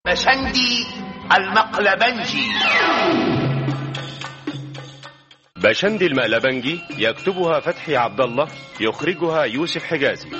بشندي المقلبنجي بشندي المقلبنجي يكتبها فتحي عبد الله يخرجها يوسف حجازي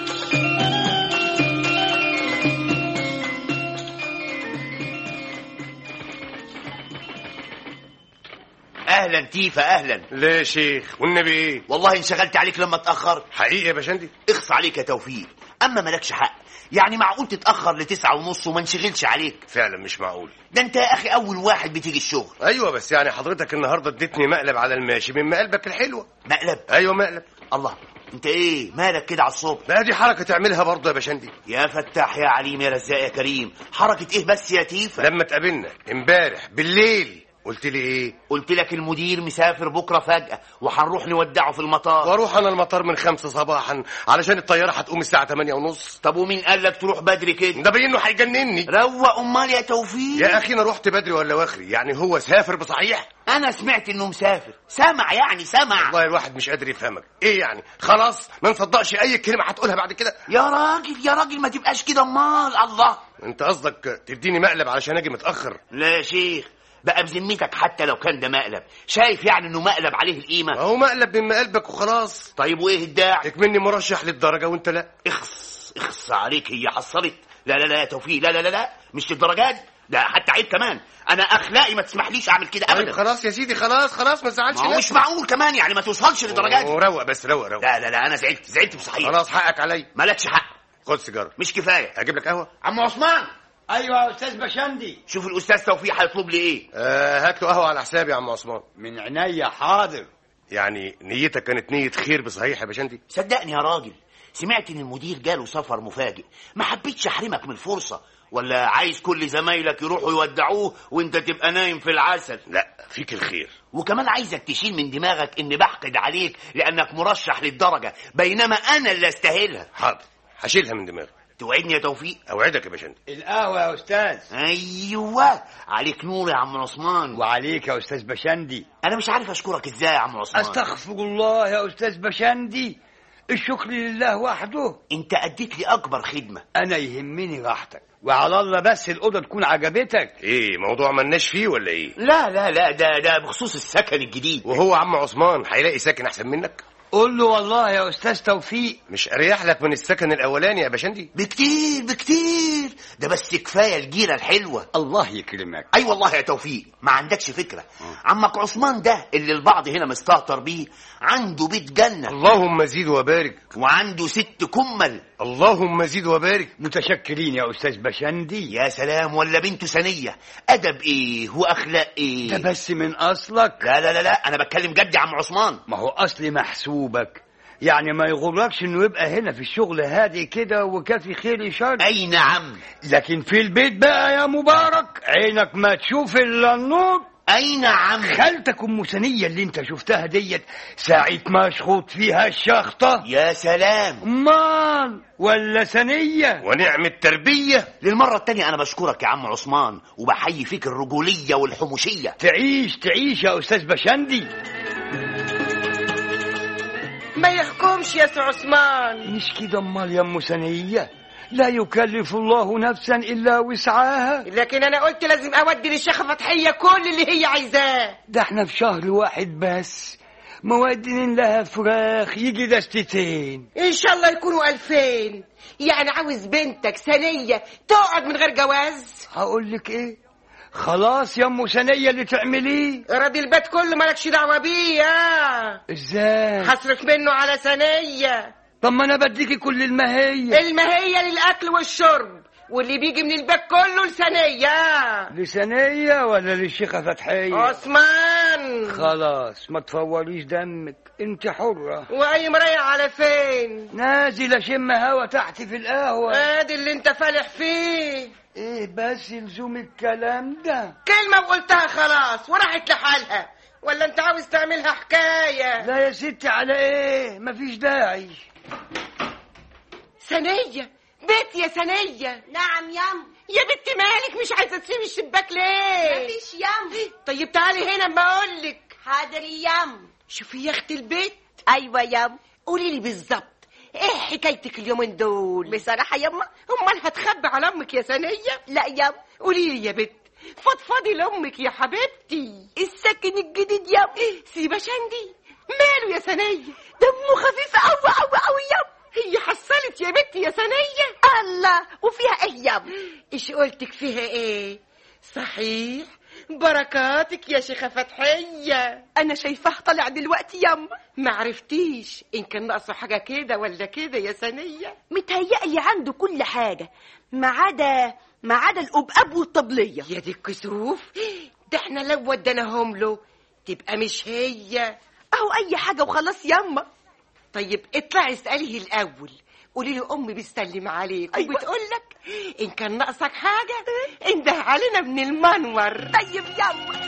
اهلا تيفا اهلا ليه يا شيخ والنبي ايه والله انشغلت عليك لما اتاخر حقيقي يا باشندي اخص عليك يا توفيق اما مالكش حق يعني معقول تتاخر لتسعة ونص وما نشغلش عليك فعلا مش معقول ده انت يا اخي اول واحد بتيجي الشغل ايوه بس يعني حضرتك النهارده اديتني مقلب على الماشي من مقلبك الحلوه مقلب ايوه مقلب الله انت ايه مالك كده على الصبح بقى دي حركه تعملها برضه يا باشندي يا فتاح يا عليم يا رزاق يا كريم حركه ايه بس يا تيفا لما اتقابلنا امبارح بالليل قلت لي ايه قلت لك المدير مسافر بكره فجاه وهنروح نودعه في المطار واروح انا المطار من خمسة صباحا علشان الطياره هتقوم الساعه 8 ونص طب ومين قال لك تروح بدري كده ده باين انه هيجنني روق امال يا توفيق يا اخي انا رحت بدري ولا واخري يعني هو سافر بصحيح انا سمعت انه مسافر سمع يعني سمع والله الواحد مش قادر يفهمك ايه يعني خلاص ما نصدقش اي كلمه هتقولها بعد كده يا راجل يا راجل ما تبقاش كده امال الله انت قصدك تديني مقلب علشان اجي متاخر لا يا شيخ بقى بذمتك حتى لو كان ده مقلب شايف يعني انه مقلب عليه القيمه اهو مقلب من مقلبك وخلاص طيب وايه الداعي اكمني مرشح للدرجه وانت لا اخص اخص عليك هي حصلت لا لا لا يا توفيق لا لا لا لا مش للدرجات ده حتى عيب كمان انا اخلاقي ما تسمحليش اعمل كده طيب ابدا خلاص يا سيدي خلاص خلاص ما تزعلش ما هو مش نفسك. معقول كمان يعني ما توصلش للدرجات دي. روق بس روق روق لا لا لا انا زعلت زعلت بصحيح خلاص حقك عليا مالكش حق خد سيجاره مش كفايه اجيب لك قهوه عم عثمان ايوه يا استاذ بشندي شوف الاستاذ توفيق هيطلب لي ايه آه هات له قهوه على حسابي يا عم عثمان من عينيا حاضر يعني نيتك كانت نيه خير بصحيح يا باشندي صدقني يا راجل سمعت ان المدير جاله سفر مفاجئ ما حبيتش احرمك من الفرصه ولا عايز كل زمايلك يروحوا يودعوه وانت تبقى نايم في العسل لا فيك الخير وكمان عايزك تشيل من دماغك اني بحقد عليك لانك مرشح للدرجه بينما انا اللي استاهلها حاضر هشيلها من دماغي توعدني يا توفيق اوعدك يا باشندي القهوه يا استاذ ايوه عليك نور يا عم عثمان وعليك يا استاذ بشندي انا مش عارف اشكرك ازاي يا عم عثمان استغفر الله يا استاذ بشندي الشكر لله وحده انت اديت لي اكبر خدمه انا يهمني راحتك وعلى الله بس الاوضه تكون عجبتك ايه موضوع ملناش فيه ولا ايه لا لا لا ده ده بخصوص السكن الجديد وهو عم عثمان هيلاقي ساكن احسن منك قول له والله يا استاذ توفيق مش اريح لك من السكن الاولاني يا باشندي بكتير بكتير ده بس كفايه الجيره الحلوه الله يكرمك اي والله يا توفيق ما عندكش فكره عمك عثمان ده اللي البعض هنا مستهتر بيه عنده بيت جنه اللهم زيد وبارك وعنده ست كمل اللهم زيد وبارك متشكرين يا استاذ بشندي يا سلام ولا بنته ثانيه ادب ايه واخلاق ايه ده بس من اصلك لا لا لا لا انا بتكلم جد يا عم عثمان ما هو اصل محسوبك يعني ما يغركش انه يبقى هنا في الشغل هادي كده وكافي خير شر اي نعم لكن في البيت بقى يا مبارك عينك ما تشوف الا النور اي نعم خالتك ام سنيه اللي انت شفتها ديت ساعة ما شخوط فيها الشخطة يا سلام امال ولا سنية ونعم التربيه للمرة التانية أنا بشكرك يا عم عثمان وبحيي فيك الرجولية والحموشية تعيش تعيش يا استاذ بشندي ما يحكمش يا سي عثمان مش كده امال يا ام سنية لا يكلف الله نفسا الا وسعها لكن انا قلت لازم اودي للشيخه فتحيه كل اللي هي عايزاه ده احنا في شهر واحد بس موادين لها فراخ يجي دستتين ان شاء الله يكونوا الفين يعني عاوز بنتك سنيه تقعد من غير جواز هقول لك ايه خلاص يا ام سنية اللي تعمليه راضي البيت كله مالكش دعوه بيه يا ازاي هصرف منه على سنيه طب ما انا بديكي كل المهية المهيه للاكل والشرب واللي بيجي من البيت كله لسنيه لسنية ولا للشيخة فتحية عثمان خلاص ما تفوريش دمك انت حرة واي مرايه على فين نازل اشم هوا تحت في القهوة ادي اللي انت فالح فيه ايه بس لزوم الكلام ده كلمة وقلتها خلاص وراحت لحالها ولا انت عاوز تعملها حكاية لا يا ستي على ايه مفيش داعي سنية بيت يا سنية نعم يم يا بنت مالك مش عايزة تسيبي الشباك ليه مفيش يم طيب تعالي هنا اما اقولك حاضر يم شوفي يا اختي البيت ايوه يم قولي لي بالظبط ايه حكايتك اليومين دول بصراحة يما امال هتخبي على امك يا ثانيه لا يما قولي لي يا بت فضفضي لامك يا حبيبتي السكن الجديد يما سيبه شندي ماله يا ثانيه دمه خفيف أوي أوي أوي يما هي حصلت يا بنتي يا ثانيه الله وفيها ايه يما ايش قلتك فيها ايه صحيح بركاتك يا شيخه فتحيه انا شايفاه طالع دلوقتي يما ما عرفتيش ان كان ناقصه حاجه كده ولا كده يا ثانيه متهيألي عنده كل حاجة ما عدا ما عدا القبقاب والطبلية يا دي الكسوف ده احنا لو وديناهم له تبقى مش هي اهو اي حاجة وخلاص يما طيب اطلعي اسأليه الأول قولي له أمي بتسلم عليك أيوة. وبتقول لك إن كان ناقصك حاجة انده علينا من المنور طيب يما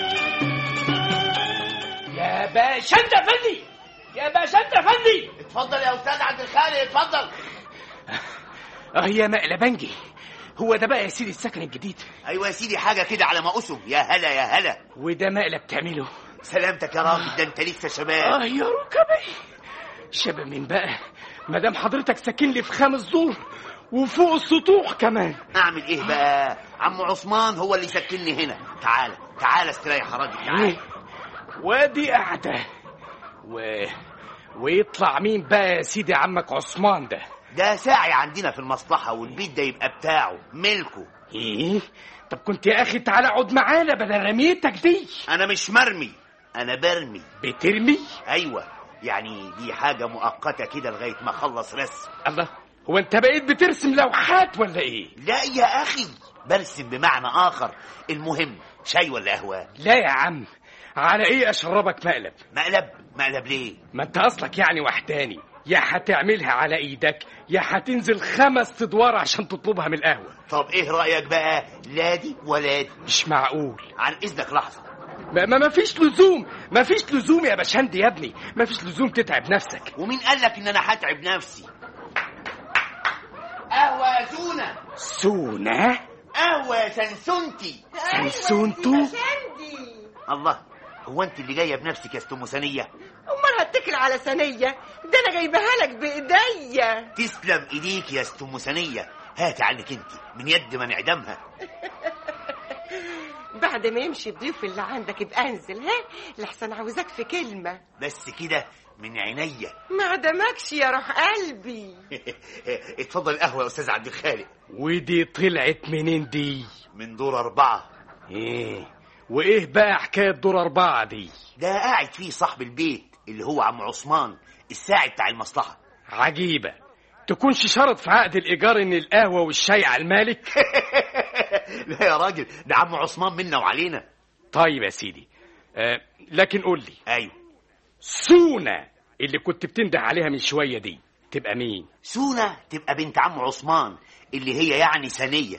يا باشا انت فندي يا باشا انت فندي اتفضل يا أستاذ عبد الخالق اتفضل اه يا مقلبنجي هو ده بقى يا سيدي السكن الجديد أيوة يا سيدي حاجة كده على ما أسم يا هلا يا هلا وده مقلب تعمله سلامتك يا راجل ده أنت لسه شباب اه يا ركبي شباب مين بقى ما دام حضرتك ساكن لي في خامس دور وفوق السطوح كمان أعمل إيه بقى عم عثمان هو اللي سكنني هنا تعالى تعالى استريح يا راجل تعالى ايه وادي قاعدة و... ويطلع مين بقى يا سيدي عمك عثمان ده ده ساعي عندنا في المصلحة والبيت ده يبقى بتاعه ملكه ايه طب كنت يا اخي تعالى اقعد معانا بدل رميتك دي أنا مش مرمي أنا برمي بترمي أيوة يعني دي حاجة مؤقتة كده لغاية ما أخلص رسم الله هو انت بقيت بترسم لوحات ولا ايه لا يا أخي برسم بمعنى آخر المهم شاي ولا قهوة لا يا عم على ايه اشربك مقلب مقلب مقلب ليه ما انت اصلك يعني وحداني يا هتعملها على ايدك يا هتنزل خمس ادوار عشان تطلبها من القهوه طب إيه رأيك بقى لا دي ولا دي مش معقول عن إذنك لحظة ما, ما, ما فيش لزوم ما فيش لزوم يا باشندي يا ابني ما فيش لزوم تتعب نفسك ومين قال لك إن أنا هتعب نفسي قهوة يا سونا سونا قهوة يا سنسنتي سنسونتو شندي الله هو أنت اللي جاية بنفسك يا ست سنية امال هتكل على ثانيه ده انا جايبها لك بايديا تسلم إيديك يا ست سنية هاتي عنك أنت من يد ما نعدمها بعد ما يمشي الضيوف اللي عندك ابقى انزل ها لحسن عاوزاك في كلمه بس كده من عينيا ما عدمكش يا روح قلبي اتفضل قهوة يا أستاذ عبد الخالق ودي طلعت منين دي من دور أربعة ايه وايه بقى حكايه دور اربعه دي ده قاعد فيه صاحب البيت اللي هو عم عثمان الساعي بتاع المصلحة عجيبه تكونش شرط في عقد الايجار ان القهوه والشاي على المالك لا يا راجل ده عم عثمان منا وعلينا طيب يا سيدي آه لكن قول لي أيوه سونا اللي كنت بتنده عليها من شويه دي تبقى مين سونا تبقى بنت عم عثمان اللي هي يعني سنية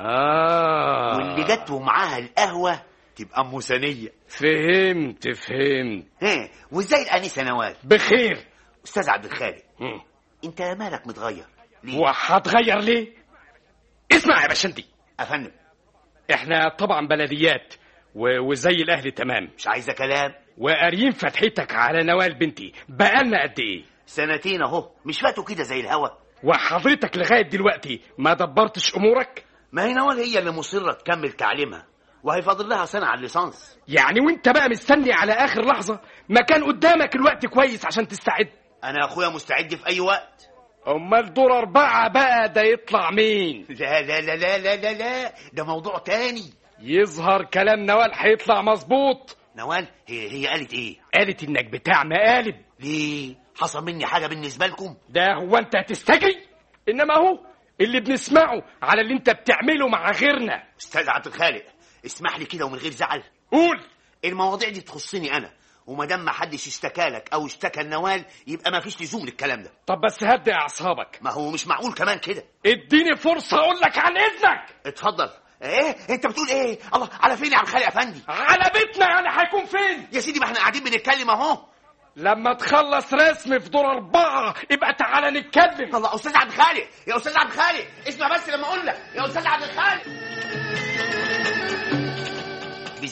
اه واللي جت ومعاها القهوة تبقى أم سنية فهمت فهمت ها وازاي الأنسة نوال بخير أستاذ عبد الخالق مم. أنت مالك متغير ليه؟ وهتغير ليه اسمع يا باشندي أفندم احنا طبعا بلديات و- وزي الاهل تمام مش عايزة كلام وقاريين فتحتك على نوال بنتي بقالنا قد ايه سنتين أهو مش فاتوا كده زي الهوا وحضرتك لغايه دلوقتي ما دبرتش امورك ما هي نوال هي اللي مصرة تكمل تعليمها وهيفاضل لها سنة على الليسانس يعني وانت بقى مستني على اخر لحظه ما كان قدامك الوقت كويس عشان تستعد أنا يا أخويا مستعد في أي وقت امال دور اربعه بقى ده يطلع مين لا لا لا لا لا لا لا ده موضوع تاني يظهر كلام نوال هيطلع مظبوط نوال هي هي قالت إيه؟ قالت انك بتاع مقالب ليه؟ حصل مني حاجة بالنسبة لكم؟ ده هو انت هتستجري انما هو اللي بنسمعه على اللي انت بتعمله مع غيرنا أستاذ عبد الخالق اسمح لي كده ومن غير زعل قول المواضيع دي تخصني أنا وما دام ما حدش اشتكى لك أو اشتكى النوال يبقى ما فيش لزوم للكلام ده طب بس هدي اعصابك ما هو مش معقول كمان كده اديني فرصه اقول لك عن اذنك اتفضل ايه انت بتقول ايه الله على فين يا عم خالق افندي على بيتنا يعني هيكون فين يا سيدي ما احنا قاعدين بنتكلم اهو لما تخلص رسم في دور أربعة يبقى تعالى نتكلم الله استاذ عبد الخالق يا استاذ عبد الخالق اسمع بس لما اقول لك يا استاذ عبد الخالق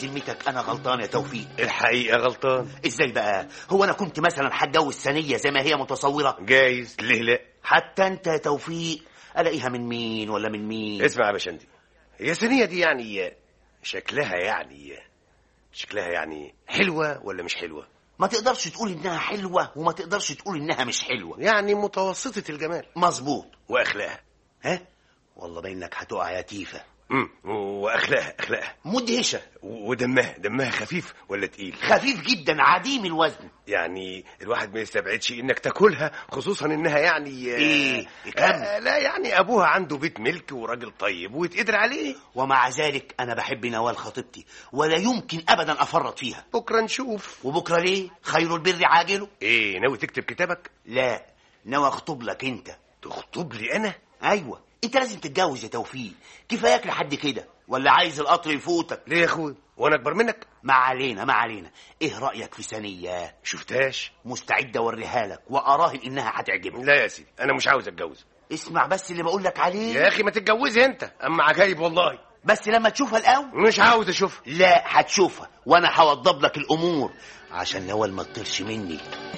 بذمتك انا غلطان يا توفيق الحقيقه غلطان ازاي بقى هو انا كنت مثلا هتجوز ثانيه زي ما هي متصوره جايز ليه لا حتى انت يا توفيق الاقيها من مين ولا من مين اسمع يا باشندي هي سنية دي يعني شكلها يعني شكلها يعني حلوة ولا مش حلوة ما تقدرش تقول انها حلوه وما تقدرش تقول انها مش حلوه يعني متوسطة الجمال مظبوط وأخلاقها ها والله باينك هتقع يا تيفا امم وأخلاقها أخلاقها مدهشه ودمها دمها خفيف ولا تقيل خفيف جدا عديم الوزن يعني الواحد ما يستبعدش انك تاكلها خصوصا انها يعني إيه؟ كم؟ آه لا يعني ابوها عنده بيت ملك وراجل طيب ويتقدر عليه ومع ذلك انا بحب نوال خطيبتي ولا يمكن ابدا افرط فيها بكره نشوف وبكره ليه خير البر عاجله ايه ناوي تكتب كتابك لا ناوي اخطب لك انت تخطب لي انا ايوه انت لازم تتجوز يا توفيق كفاياك لحد كده ولا عايز القطر يفوتك ليه يا اخوي وانا اكبر منك ما علينا ما علينا ايه رايك في ثانيه شفتهاش مستعد اوريها لك واراهن انها هتعجبك لا يا سيدي انا مش عاوز اتجوز اسمع بس اللي بقول لك عليه يا اخي ما تتجوزي انت اما عجايب والله بس لما تشوفها الاول مش عاوز اشوفها لا هتشوفها وانا هوضب لك الامور عشان نوال ما تطيرش مني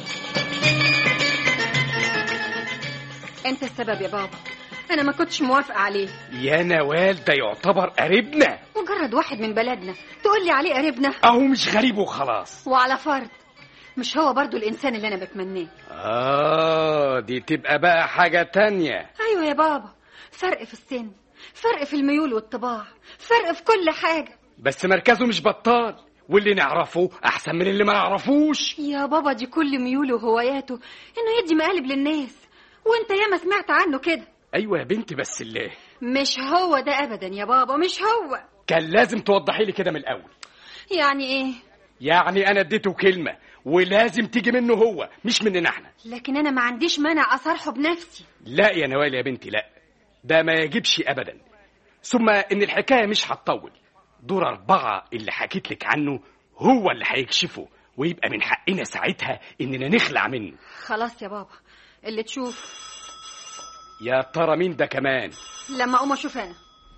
انت السبب يا بابا انا ما كنتش موافقه عليه يا نوال ده يعتبر قريبنا مجرد واحد من بلدنا تقول لي عليه قريبنا اهو مش غريب وخلاص وعلى فرض مش هو برضو الانسان اللي انا بتمناه اه دي تبقى بقى حاجة تانية ايوه يا بابا فرق في السن فرق في الميول والطباع فرق في كل حاجه بس مركزه مش بطال واللي نعرفه احسن من اللي ما نعرفوش يا بابا دي كل ميوله وهواياته انه يدي مقالب للناس وانت ياما سمعت عنه كده ايوه يا بنتي بس اللي مش هو ده ابدا يا بابا مش هو كان لازم توضحي لي كده من الاول يعني ايه يعني انا اديته كلمة ولازم تيجي منه هو مش مننا احنا لكن انا ما عنديش مانع اصارحه بنفسي لا يا نوال يا بنتي لا ده ما يجبش ابدا ثم ان الحكايه مش هتطول دور اربعه اللي حكيت لك عنه هو اللي هيكشفه ويبقى من حقنا ساعتها اننا نخلع منه خلاص يا بابا اللي تشوف يا ترى مين ده كمان لما اقوم اشوف انا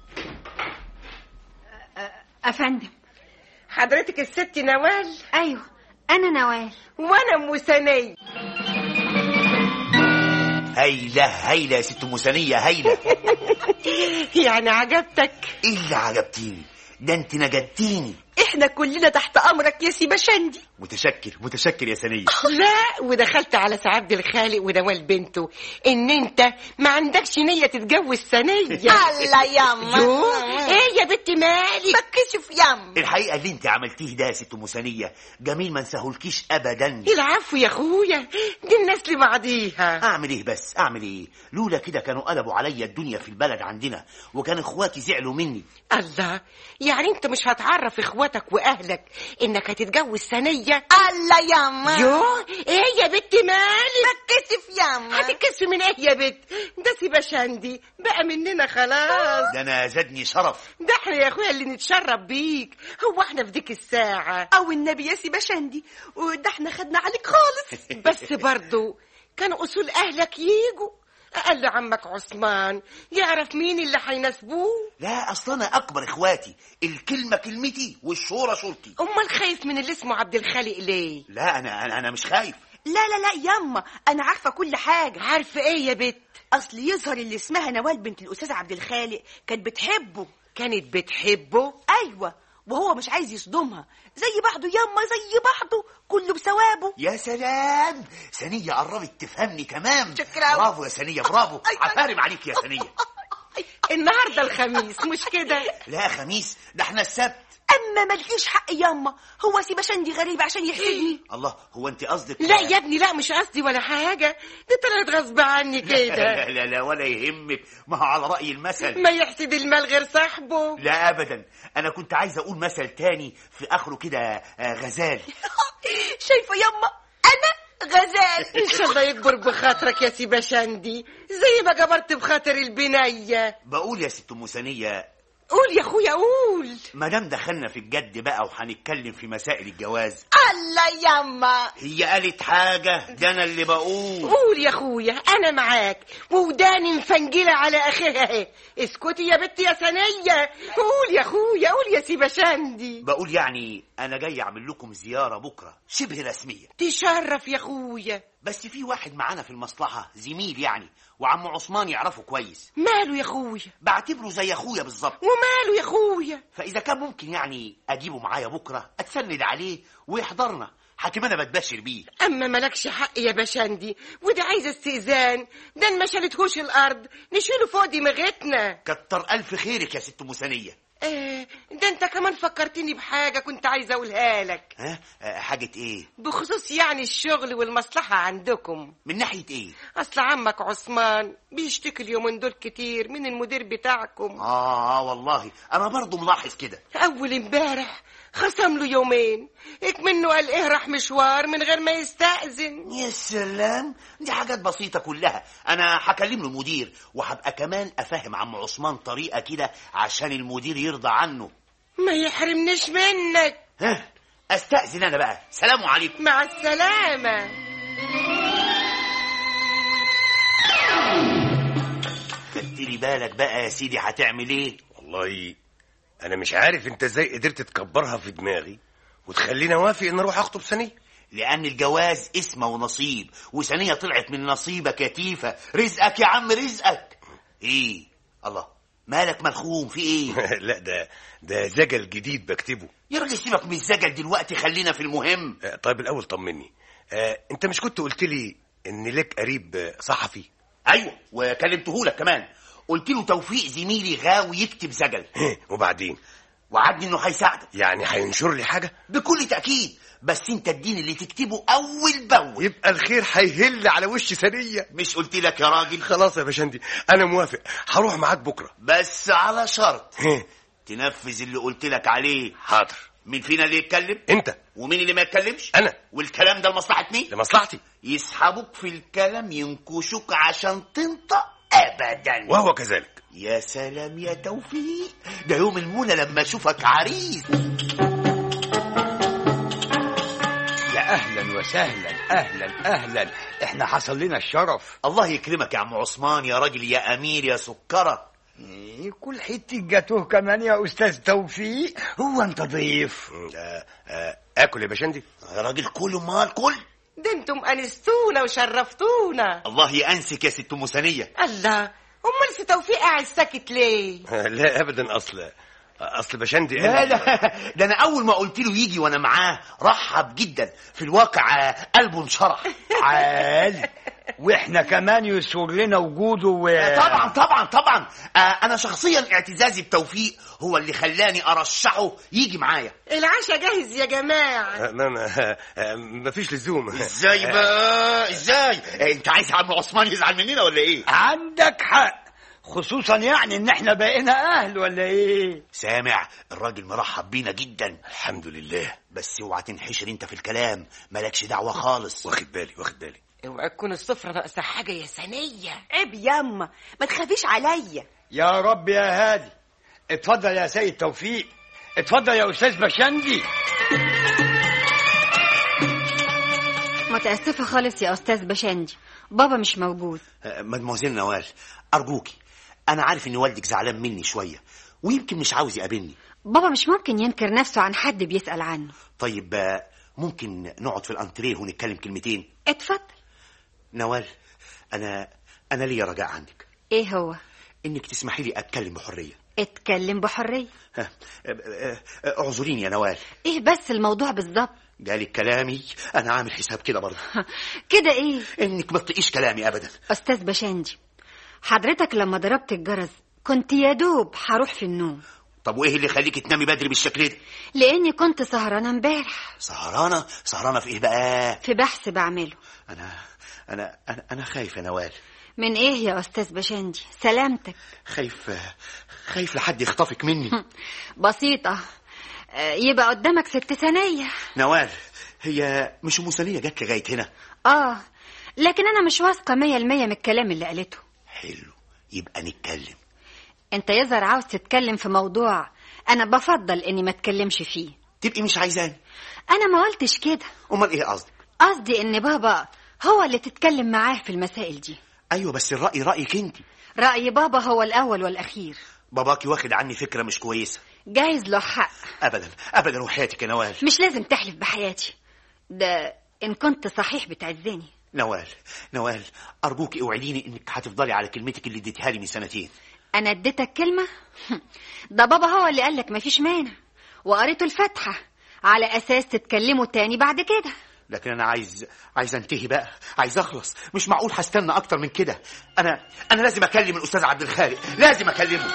أ- أ- افندم حضرتك الست نوال ايوه انا نوال وانا ام ثانيه هايله هايله يا ست ام ثانيه هايله يعني عجبتك ايه اللي عجبتيني ده انت نجدتيني احنا كلنا تحت امرك يا سي بشندي متشكر متشكر يا ثانيه لا ودخلت على سعد الخالق ونوال بنته ان انت ما عندكش نيه تتجوز ثانيه الله ياما يو، ايه يا بنت مالك بكشف ياما الحقيقه اللي انت عملتيه ده يا ست ام ثانيه جميل ما انساهولكيش ابدا العفو يا اخويا دي الناس لبعضيها اعمل ايه بس اعمل ايه لولا كده كانوا قلبوا عليا الدنيا في البلد عندنا وكان اخواتي زعلوا مني الله يعني انت مش هتعرف اخواتك واهلك انك هتتجوز ثانيه الله ياما يو ايه يا بنت مالك بكشف ياما هتتكسف من ايه يا بنت ده سيبا شندي بقى مننا خلاص ده انا زادني شرف ده احنا يا اخويا اللي نتشرف بيك هو احنا في ديك الساعه او النبي يا سي بشندي وده احنا خدنا عليك خالص بس برضو كان اصول اهلك يجوا اقل عمك عثمان يعرف مين اللي هيناسبوه لا اصل انا اكبر اخواتي الكلمه كلمتي والشوره شورتي امال خايف من اللي اسمه عبد الخالق ليه لا انا انا, أنا مش خايف لا لا لا ياما انا عارفه كل حاجه عارفه ايه يا بت اصل يظهر اللي اسمها نوال بنت الاستاذ عبد الخالق كانت بتحبه كانت بتحبه ايوه وهو مش عايز يصدمها زي بعضه ياما زي بعضه كله بثوابه يا سلام ثانيه قربت تفهمني تمام شكرا. برافو يا ثانيه برافو أي- أي. عفارم عليك يا ثانيه النهارده الخميس مش كده لا خميس ده احنا السبت اما مالكيش حق ياما هو سي بشندي غريب عشان يحسدني الله هو انت قصدك لا يا ابني لا مش قصدي ولا حاجه دي طلعت غصب عني لا, كده لا لا لا ولا يهمك ما هو على راي المثل ما يحسد المال غير صاحبه لا ابدا انا كنت عايز اقول مثل تاني في اخره كده آه، غزال شايفه ياما انا غزال ان شاء الله يكبر بخاطرك يا سي بشندي زي ما جبرت بخاطر البنيه بقول يا ست ام ثانيه قول يا اخويا قول قول ما دام دخلنا في الجد بقى وهنتكلم في مسائل الجواز الله يما هي قالت حاجة ده أنا اللي بقول قول يا اخويا انا معاك وداني مفنجله على اخرها اهي اسكتي يا بنتي يا ثانيه قول يا اخويا قول يا سيبا شندي بقول يعني أنا جاي أعمل لكم زيارة بكرة شبه رسمية تشرف يا اخويا بس في واحد معانا في المصلحة زميل يعني وعم عثمان يعرفه كويس ماله يا اخويا بعتبره زي أخويا بالظبط وماله يا اخويا فإذا كان ممكن يعني أجيبه معايا بكرة أتسند عليه ويحضرنا حكيم أنا بتبشر بيه اما مالكش حق يا باشندي وده عايز استئذان ده إن ما شالتهوش الارض نشيله فوق دماغتنا كتر ألف خيرك يا ست مسانية آه ده انت كمان فكرتني بحاجه كنت عايزه اقولها لك ها آه، حاجة إيه بخصوص يعني الشغل والمصلحه عندكم من ناحية إيه اصل عمك عثمان بيشتكي اليومين دول كتير من المدير بتاعكم آه والله أنا برضو ملاحظ كده اول امبارح خصم له يومين اكمنه قال ايه راح مشوار من غير ما يستأذن يا سلام دي حاجات بسيطة كلها أنا هكلم له المدير وهبقى كمان أفهم عم عثمان طريقة كده عشان المدير يرضى عنه ما يحرمنيش منك ها أستأذن أنا بقى سلام عليكم مع السلامة خدت لي بالك بقى يا سيدي هتعمل إيه والله انا مش عارف انت ازاي قدرت تكبرها في دماغي وتخليني اوافق ان اروح اخطب سنيه لأن الجواز اسمه ونصيب وثانية طلعت من نصيبك يا تيفا رزقك يا عم رزقك إيه الله مالك ملخوم في إيه لا ده ده زجل جديد بكتبه يا راجل سيبك من الزجل دلوقتي خلينا في المهم آه، طيب الاول طمني آه، انت مش كنت قلت لي ان لك قريب آه، صحفي ايوه وكلمته لك كمان قلت له توفيق زميلي غاوي يكتب زجل وبعدين وعدني انه هيساعدك يعني هينشر لي حاجه بكل تاكيد بس انت اديني اللي تكتبه اول باول يبقى الخير هيهل على وش ثانيه مش قلت لك يا راجل خلاص يا باشندي انا موافق هروح معاك بكره بس على شرط تنفذ اللي قلت لك عليه حاضر مين فينا اللي يتكلم انت ومين اللي ما يتكلمش انا والكلام ده لمصلحه مين لمصلحتي يسحبوك في الكلام ينكشوك عشان تنطق ابدا وهو كذلك يا سلام يا توفيق ده يوم المنى لما اشوفك عريس يا اهلا وسهلا اهلا اهلا احنا حصل لنا الشرف الله يكرمك يا عم عثمان يا راجل يا امير يا سكره إيه، كل حته جاتوه كمان يا استاذ توفيق هو انت ضيف آه، آه، اكل يا باشندي يا راجل كل مال كل ده انتم انستونا وشرفتونا الله يأنسك يا ست مسانية الله امال في توفيق قاعد ساكت ليه لا ابدا اصل اصل باشندي لا قال- لا ده انا اول ما قلت له يجي وانا معاه رحب جدا في الواقع آه، قلبه انشرح عال واحنا كمان يسر لنا وجوده و... طبعا طبعا طبعا آه، انا شخصيا اعتزازي بتوفيق هو اللي خلاني ارشحه يجي معايا العشاء جاهز يا جماعة آه، ما ما آه، ما فيش لزوم ازاي بقى ازاي آه، انت عايز عم عثمان يزعل مننا ولا ايه عندك حق خصوصا يعني ان احنا بقينا اهل ولا ايه سامع الراجل مرحب بينا جدا الحمد لله بس اوعى تنحشر انت في الكلام مالكش دعوه خالص واخد بالي واخد بالي اوعى تكون السفرة ناقصة حاجة يا ثانية عيب ياما ما تخافيش عليا يا رب يا هادي اتفضل يا سيد توفيق اتفضل يا استاذ بشندي متأسفة خالص يا أستاذ بشندي بابا مش موجود آه، مدموزيل نوال ارجوكي انا عارف ان والدك زعلان مني شويه ويمكن مش عاوز يقابلني بابا مش ممكن ينكر نفسه عن حد بيسأل عنه طيب آه، ممكن نقعد في الانتريه ونتكلم كلمتين اتفضل نوال انا انا ليا رجاء عندك ايه هو انك تسمحي لي اتكلم بحريه اتكلم بحرية ها، آه، آه، آه، اعذريني يا نوال ايه بس الموضوع بالظبط جالك كلامي انا عامل حساب كده برضه كده ايه انك ما تطيقيش كلامي ابدا أستاذ بشندي حضرتك لما ضربت الجرس كنت يا دوب هروح في النوم طب وايه اللي يخليكي تنامي بدري بالشكل ده لاني كنت سهرانه امبارح سهرانه سهرانه في ايه بقى في بحث بعمله انا انا انا, أنا خايف يا نوال من ايه يا استاذ بشندي سلامتك خايف خايف لحد يخطفك مني بسيطه آه، يبقى قدامك ست ثانيه نوال هي مش مسانية جت لغاية هنا اه لكن انا مش واثقه مية المية من الكلام اللي قالته حلو يبقى نتكلم انت يظهر عاوز تتكلم في موضوع انا بفضل اني ما اتكلمش فيه تبقي مش عايزاني انا ما قلتش كده امال ايه قصدك قصدي ان بابا هو اللي تتكلم معاه في المسائل دي ايوه بس الراي رايك انت رأي بابا هو الاول والاخير باباكي واخد عني فكره مش كويسه جايز له حق ابدا ابدا وحياتك يا نوال مش لازم تحلف بحياتي ده ان كنت صحيح بتعزني نوال نوال ارجوك اوعديني انك هتفضلي على كلمتك اللي اديتها لي من سنتين انا اديتك كلمة ده بابا هو اللي قالك مفيش مانع وقريته الفاتحة على اساس تتكلموا تاني بعد كده لكن انا عايز عايز انتهي بقى عايز اخلص مش معقول هستنى اكتر من كده انا انا لازم اكلم الاستاذ عبد الخالق لازم اكلمه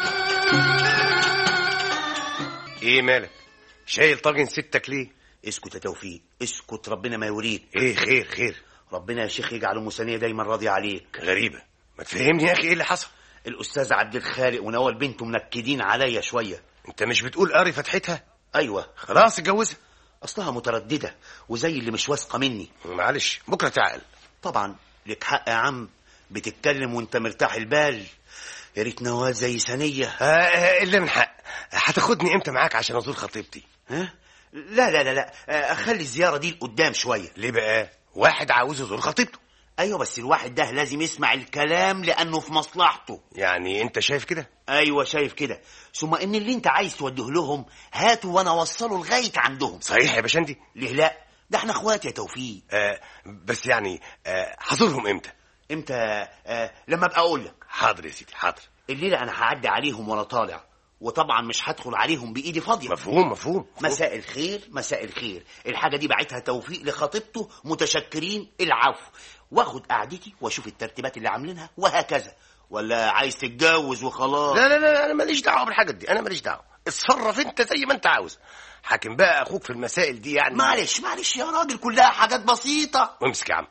ايه مالك شايل طاجن ستك ليه اسكت يا توفيق اسكت ربنا ما يوريك ايه خير خير ربنا يا شيخ يجعل ام ثانيه دايما راضيه عليك غريبه ما تفهمني يا اخي ايه اللي حصل الاستاذ عبد الخالق ونوال بنته منكدين عليا شويه انت مش بتقول قاري فتحتها ايوه خلاص اتجوزها اصلها متردده وزي اللي مش واثقه مني معلش بكره تعقل طبعا لك حق يا عم بتتكلم وانت مرتاح البال يا ريت نوال زي ثانيه آه، آه، الا من حق هتاخدني امتى معاك عشان ازور خطيبتي ها لا لا لا لا آه، اخلي الزياره دي لقدام شويه ليه بقى واحد عاوز يزور خطيبته ايوه بس الواحد ده لازم يسمع الكلام لانه في مصلحته يعني انت شايف كده ايوه شايف كده ثم ان اللي انت عايز توديه لهم هاته وانا اوصله لغايه عندهم صحيح يا باشندي ليه لا ده احنا اخوات يا توفيق آه بس يعني آه هزورهم امتى امتى آه لما ابقى اقول لك حاضر يا سيدي حاضر الليله انا هعدي عليهم وانا طالع وطبعا مش هدخل عليهم بايدي فاضيه مفهوم مفهوم, مفهوم. مساء الخير مساء الخير الحاجه دي بعتها توفيق لخطيبته متشكرين العفو واخد قعدتي واشوف الترتيبات اللي عاملينها وهكذا ولا عايز تتجوز وخلاص لا لا لا انا ماليش دعوه بالحاجات دي انا ماليش دعوه اتصرف انت زي ما انت عاوز حاكم بقى اخوك في المسائل دي يعني معلش معلش يا راجل كلها حاجات بسيطه وامسك يا عم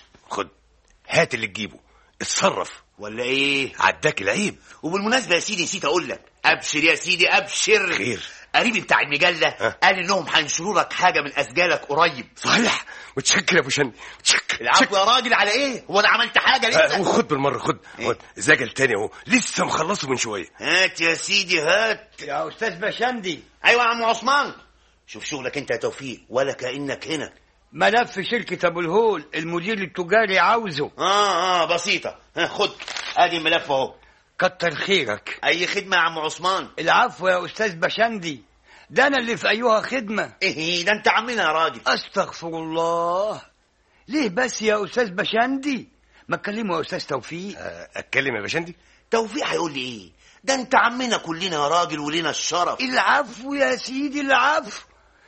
خد هات اللي تجيبه اتصرف ولا ايه عداك العيب وبالمناسبه يا سيدي نسيت اقول لك ابشر يا سيدي ابشر خير قريبي بتاع المجله ها؟ قال انهم هينشروا لك حاجه من اسجالك قريب صحيح متشكر يا ابو شن متشكر العفو يا راجل على ايه هو انا عملت حاجه آه لسه وخد بالمره خد إيه؟ خد زجل تاني اهو لسه مخلصه من شويه هات يا سيدي هات يا استاذ بشندي ايوه يا عم عثمان شوف شغلك انت يا توفيق ولا كانك هنا ملف شركة ابو الهول المدير التجاري عاوزه اه اه بسيطه ها خد ادي الملف اهو كتر خيرك اي خدمه يا عم عثمان العفو يا استاذ بشندي ده انا اللي في ايها خدمة ايه ده انت عمنا يا راجل استغفر الله ليه بس يا استاذ بشندي ما تكلمه يا استاذ توفيق آه اتكلم يا باشندي توفيق هيقول لي ايه ده انت عمنا كلنا يا راجل ولنا الشرف العفو يا سيدي العفو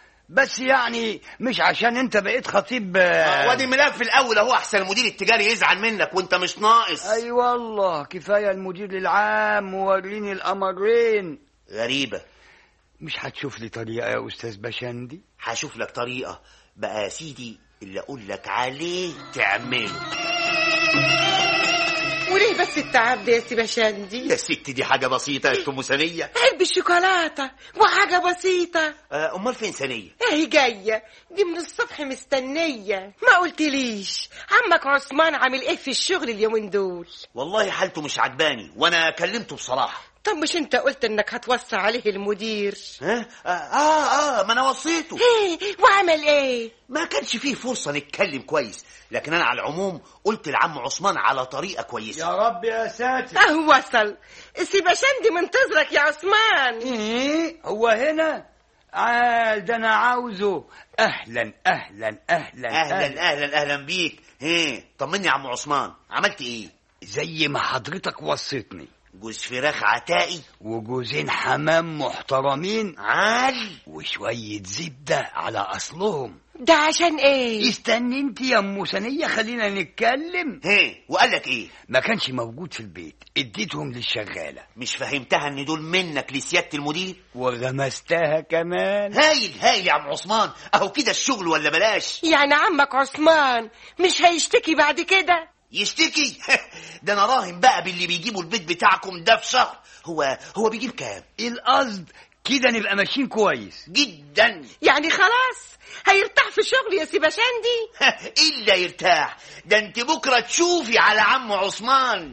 بس يعني مش عشان انت بقيت خطيب آه، وادي الملف الاول اهو احسن المدير التجاري يزعل منك وانت مش ناقص اي والله كفايه المدير العام موريني الامرين غريبه مش هتشوف لي طريقه يا استاذ بشندي هشوف لك طريقه بقى يا سيدي اللي اقول لك عليه تعمله وليه بس التعب ده يا سي بشندي يا ست دي حاجه بسيطه يا ام ثانيه علبة الشوكولاتة وحاجة بسيطة آه، امال فين ثانيه اهي جاية دي من الصبح مستنية ما قلتليش عمك عثمان عامل ايه في الشغل اليومين دول والله حالته مش عجباني وانا كلمته بصراحه طب مش انت قلت انك هتوسع عليه المدير ها اه اه, آه ما انا وصيته ايه وعمل ايه ما كانش فيه فرصه نتكلم كويس لكن انا على العموم قلت لعم عثمان على طريقه كويسه يا رب يا ساتر اه وصل سي بشندي منتظرك يا عثمان ايه هو هنا عال ده انا عاوزه اهلا اهلا اهلا اهلا اهلا اهلا بيك هي طمني يا عم عثمان عملت ايه زي ما حضرتك وصيتني جوز فراخ عتائي وجوزين حمام محترمين عال وشوية زبدة على أصلهم ده عشان ايه استني انت يا ام ثانية خلينا نتكلم هي وقال لك ايه ما كانش موجود في البيت اديتهم للشغالة مش فهمتها ان دول منك لسياده المدير وغمستها كمان هايل هايل يا عم عثمان اهو كده الشغل ولا بلاش يعني عمك عثمان مش هيشتكي بعد كده يشتكي ده انا راهن بقى باللي بيجيبوا البيت بتاعكم ده في شهر هو هو بيجيب كام القصد كده نبقى ماشيين كويس جدا يعني خلاص هيرتاح في شغل يا سي بشندي الا يرتاح ده انت بكره تشوفي على عم عثمان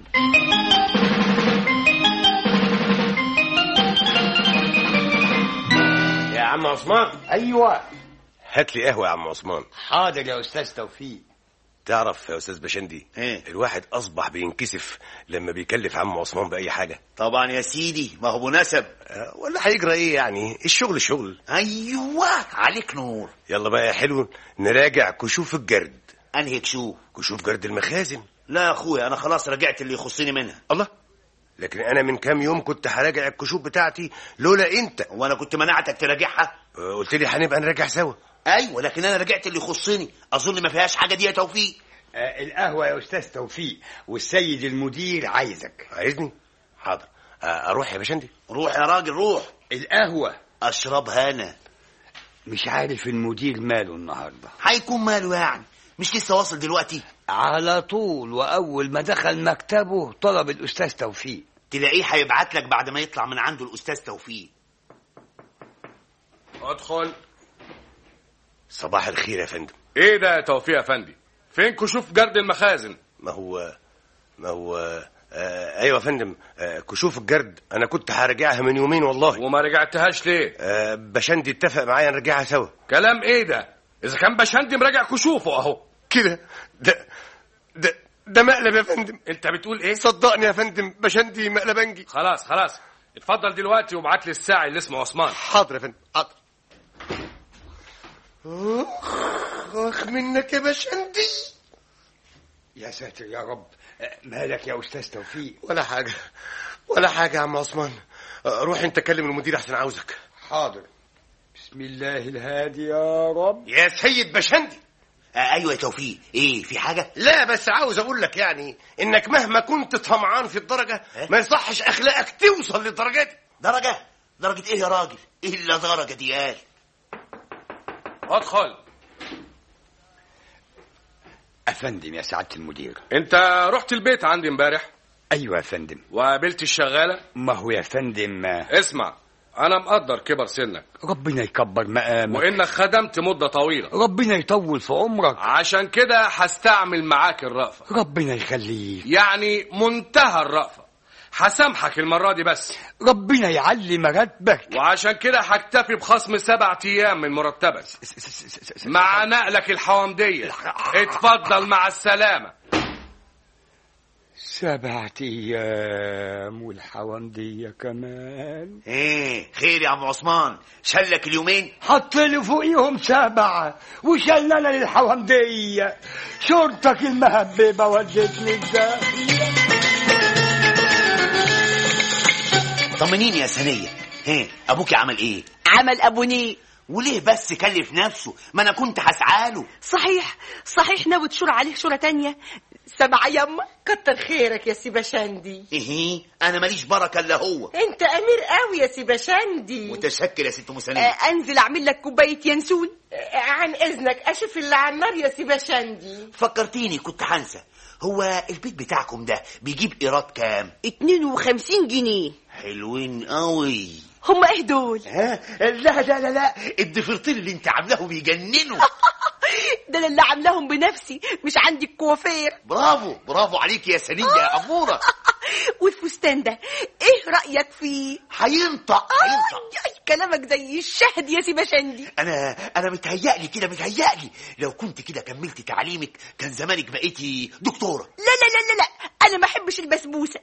عم عثمان ايوه هات لي قهوه يا عم عثمان حاضر يا استاذ توفيق تعرف يا استاذ بشندي إيه؟ الواحد اصبح بينكسف لما بيكلف عم عثمان باي حاجه طبعا يا سيدي ما هو مناسب أه، ولا هيجرى ايه يعني الشغل شغل ايوه عليك نور يلا بقى يا حلو نراجع كشوف الجرد انهي كشوف كشوف جرد المخازن لا يا اخويا انا خلاص رجعت اللي يخصني منها الله لكن انا من كام يوم كنت هراجع الكشوف بتاعتي لولا انت وانا كنت منعتك تراجعها أه، قلت لي هنبقى نراجع سوا ايوه لكن انا رجعت اللي يخصني اظن ما فيهاش حاجه دي يا توفيق آه القهوه يا استاذ توفيق والسيد المدير عايزك عايزني حاضر أه، اروح يا باشندي روح يا راجل روح القهوه اشربها انا مش عارف المدير ماله النهارده هيكون ماله يعني مش لسه واصل دلوقتي على طول واول ما دخل مكتبه طلب الاستاذ توفيق تلاقيه هيبعت لك بعد ما يطلع من عنده الاستاذ توفيق ادخل صباح الخير يا فندم ايه ده يا توفيق يا فندي فين كشوف جرد المخازن ما هو ما هو آه ايوه يا فندم آه كشوف الجرد انا كنت هرجعها من يومين والله وما رجعتهاش ليه آه بشندي اتفق معايا نرجعها سوا كلام ايه ده اذا كان بشندي مراجع كشوفه اهو كده ده ده ده مقلب يا فندم انت بتقول ايه صدقني يا فندم بشندي مقلبنجي خلاص خلاص اتفضل دلوقتي وابعت لي الساعي اللي اسمه عثمان حاضر يا فندم حاضر اخ منك يا بشندي يا ساتر يا رب آه، مالك يا استاذ توفيق ولا حاجه ولا حاجه يا عم عثمان آه، روح انت كلم المدير احسن عاوزك حاضر بسم الله الهادي يا رب يا سيد بشندي آه ايوه يا توفيق ايه في حاجه لا بس عاوز اقول لك يعني انك مهما كنت طمعان في الدرجه ما يصحش اخلاقك توصل للدرجه دي درجه درجه ايه يا راجل ايه الا درجه دي قال ادخل افندم يا سعاده المدير انت رحت البيت عندي امبارح ايوه يا فندم وقابلت الشغاله ما هو يا فندم آه، اسمع انا مقدر كبر سنك ربنا يكبر مقامك وانك خدمت مده طويله ربنا يطول في عمرك عشان كده هستعمل معاك الرأفة ربنا يخليك يعني منتهى الرأفة هسامحك المرة دي بس ربنا يعلي مراتبك وعشان كده هكتفي بخصم سبعة أيام من مرتبك مع نقلك الحوامدية اتفضل مع السلامة سبعة ايام والحوامدية كمان ايه خير يا عم عثمان شلك اليومين حط لي فوقيهم سبعة وشلنا للحوامدية شرطك المهببة ودتني الداخلية طمنيني يا سنيه ايه ابوكي عمل ايه عمل ابو نيل وليه بس كلف نفسه ما انا كنت هسعاله صحيح صحيح ناوي تشور عليه شورة تانية سبع يما كتر خيرك يا سي بشندي ايه انا ماليش بركه الا هو انت امير قوي يا سي بشندي متشكر يا ست آه مسنيه انزل اعمل لك كوباية ينسون آه، عن اذنك اشوف اللي على النار يا سي بشندي فكرتيني كنت هنسى هو البيت بتاعكم ده بيجيب ايراد كام 52 جنيه حلوين قوي هم ايه دول ها لا لا لا لا الضفيرتين اللي انت عاملاهم يجننوا ده أنا اللي عاملاهم بنفسي مش عندي الكوافير برافو برافو عليك يا سنيه يا اموره والفستان ده ايه رأيك فيه هينطق هينطق آي آي كلامك زي الشهد يا سي بشندي انا انا متهيألي كده متهيألي لو كنت كده كملت تعليمك كان زمانك بقيتي دكتوره لا لا لا لا لا انا ما احبش البسبوسه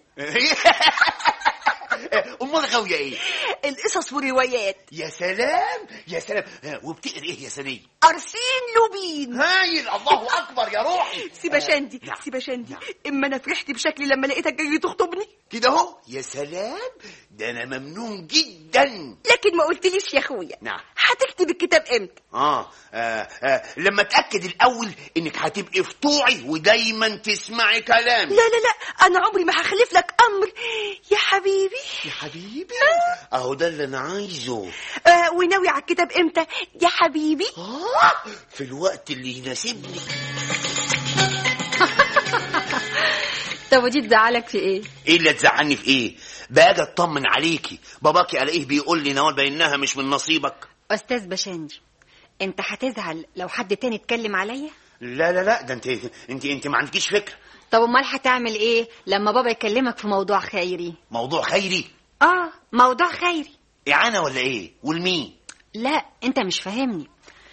امال غاويه ايه القصص والروايات يا سلام يا سلام ها، وبتقري ايه يا سنيه ارسين لوبين هايل الله اكبر يا روحي سي بشندي نعم. سي بشندي نعم. اما انا فرحت بشكلي لما لقيتك جاي تخطبني كده اهو يا سلام ده انا ممنون جدا لكن ما قلتليش يا اخويا نعم. هتكتب الكتاب امتى آه, آه, آه لما اتاكد الاول انك هتبقي في طوعي ودايما تسمعي كلامي لا لا لا انا عمري ما هخلف لك امر يا حبيبي يا حبيبي اهو ده اللي انا عايزه آه وناوي على الكتاب امتى يا حبيبي آه في الوقت اللي يناسبني طب ودي تزعلك في ايه ايه اللي تزعلني في ايه باجي اطمن عليكي باباكي الاقيه بيقول لي نوال بانها مش من نصيبك استاذ بشندي انت هتزعل لو حد تاني اتكلم عليا لا لا لا ده انت انت انت ما عندكيش فكره طب امال هتعمل ايه لما بابا يكلمك في موضوع خيري موضوع خيري اه موضوع خيري اعانه ولا ايه والمين لا انت مش فاهمني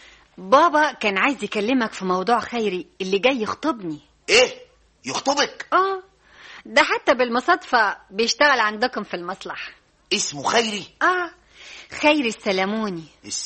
بابا كان عايز يكلمك في موضوع خيري اللي جاي يخطبني ايه يخطبك اه ده حتى بالمصادفة بيشتغل عندكم في المصلحة اسمه خيري اه خيري السلموني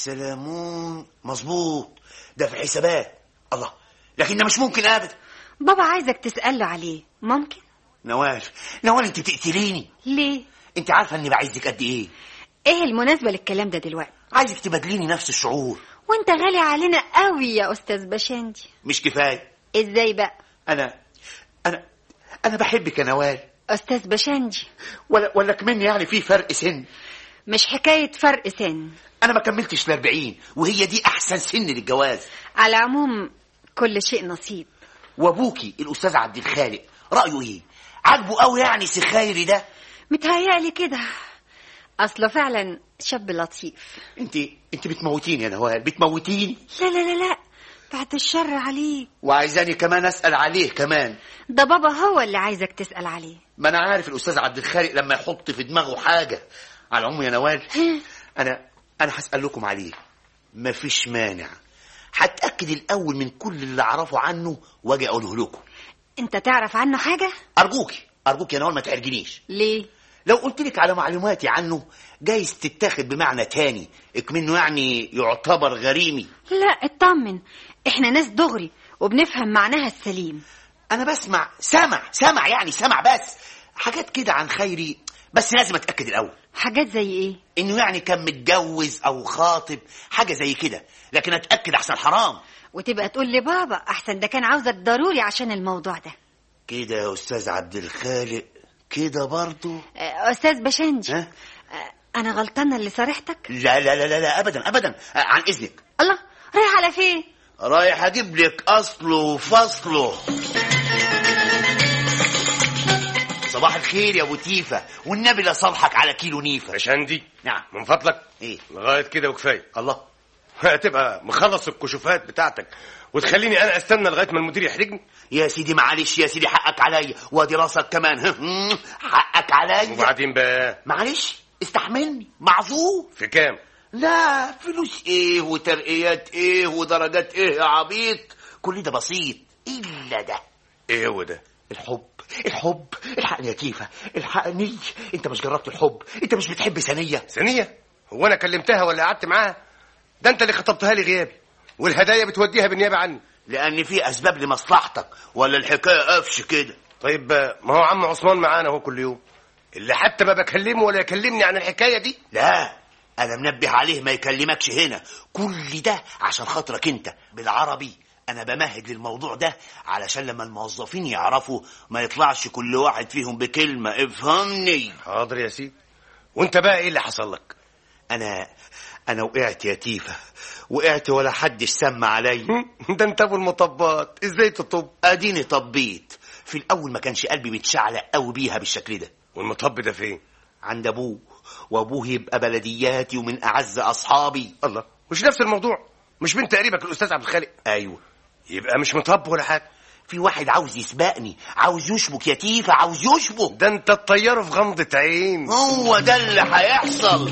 السلامون مظبوط ده في الحسابات الله لكن ده مش ممكن ابدا بابا عايزك تسأله عليه ممكن نوال نوال انت تقتليني ليه انت عارفه اني بعزك قد ايه ايه المناسبة للكلام ده دلوقتي عايزك تبادليني نفس الشعور وانت غالي علينا قوي يا استاذ بشندي مش كفايه ازاي بقى انا انا انا بحبك يا نوال استاذ بشندي ولا ولا كمان يعني في فرق سن مش حكاية فرق سن انا ما كملتش ال 40 وهي دي احسن سن للجواز على العموم كل شيء نصيب وابوكي الاستاذ عبد الخالق رايه ايه عاجبه قوي يعني سي خيري ده متهيألي كده اصله فعلا شاب لطيف انت انت بتموتيني يا نوال بتموتيني لا لا لا لا بعد الشر عليه وعايزاني كمان اسال عليه كمان ده بابا هو اللي عايزك تسأل عليه ما انا عارف الاستاذ عبد الخالق لما يحط في دماغه حاجه على العموم يا نوال انا انا هسال لكم عليه مفيش مانع هتاكد الاول من كل اللي اعرفه عنه واجي اقوله لكم انت تعرف عنه حاجة ارجوكي ارجوك يا نوال ما تحرجنيش ليه لو قلت لك على معلوماتي عنه جايز تتاخد بمعنى تاني اكمنه يعني يعتبر غريمي لا اطمن احنا ناس دغري وبنفهم معناها السليم انا بسمع سمع سمع يعني سمع بس حاجات كده عن خيري بس لازم اتاكد الاول حاجات زي ايه انه يعني كان متجوز او خاطب حاجه زي كده لكن اتاكد احسن حرام وتبقى تقول لي بابا احسن ده كان عاوزك ضروري عشان الموضوع ده كده يا استاذ عبد الخالق كده برضو آه، استاذ بشنجي ها آه، انا غلطانه اللي صارحتك لا لا لا لا, لا ابدا ابدا آه، عن اذنك الله رايح على فين رايح اجيب لك اصله وفصله صباح الخير يا ابو تيفا والنبي لا صالحك على كيلو نيفه بشندي نعم من فضلك ايه لغايه كده وكفايه الله هتبقى مخلص الكشوفات بتاعتك وتخليني انا استنى لغايه ما المدير يحرجني يا سيدي معلش يا سيدي حقك عليا وادي راسك كمان حقك عليا وبعدين بقى معلش استحملني معذور في كام لا فلوس ايه وترقيات ايه ودرجات ايه يا عبيط كل ده بسيط الا ده ايه هو ده الحب الحب الحقني يا تيفا الحقني انت مش جربت الحب انت مش بتحب ثانيه ثانيه هو انا كلمتها ولا قعدت معاها ده انت اللي خطبتها لي غيابي والهدايا بتوديها بالنيابه عني لان في اسباب لمصلحتك ولا الحكايه قفش كده طيب ما هو عم عثمان معانا هو كل يوم اللي حتى ما بكلمه ولا يكلمني عن الحكايه دي لا انا منبه عليه ما يكلمكش هنا كل ده عشان خاطرك انت بالعربي انا بمهد للموضوع ده علشان لما الموظفين يعرفوا ما يطلعش كل واحد فيهم بكلمه افهمني حاضر يا سيدي وانت بقى ايه اللي حصل لك انا انا وقعت يا تيفا وقعت ولا حدش سمع علي ده انت ابو المطبات ازاي تطب اديني طبيت في الاول ما كانش قلبي متشعلق قوي بيها بالشكل ده والمطب ده فين عند ابوه وابوه يبقى بلدياتي ومن اعز اصحابي الله مش نفس الموضوع مش بنت قريبك الاستاذ عبد الخالق ايوه يبقى مش مطب ولا حاجه في واحد عاوز يسبقني عاوز يشبك يا تيفا عاوز يشبك ده انت تطيره في غمضة عين هو ده اللي هيحصل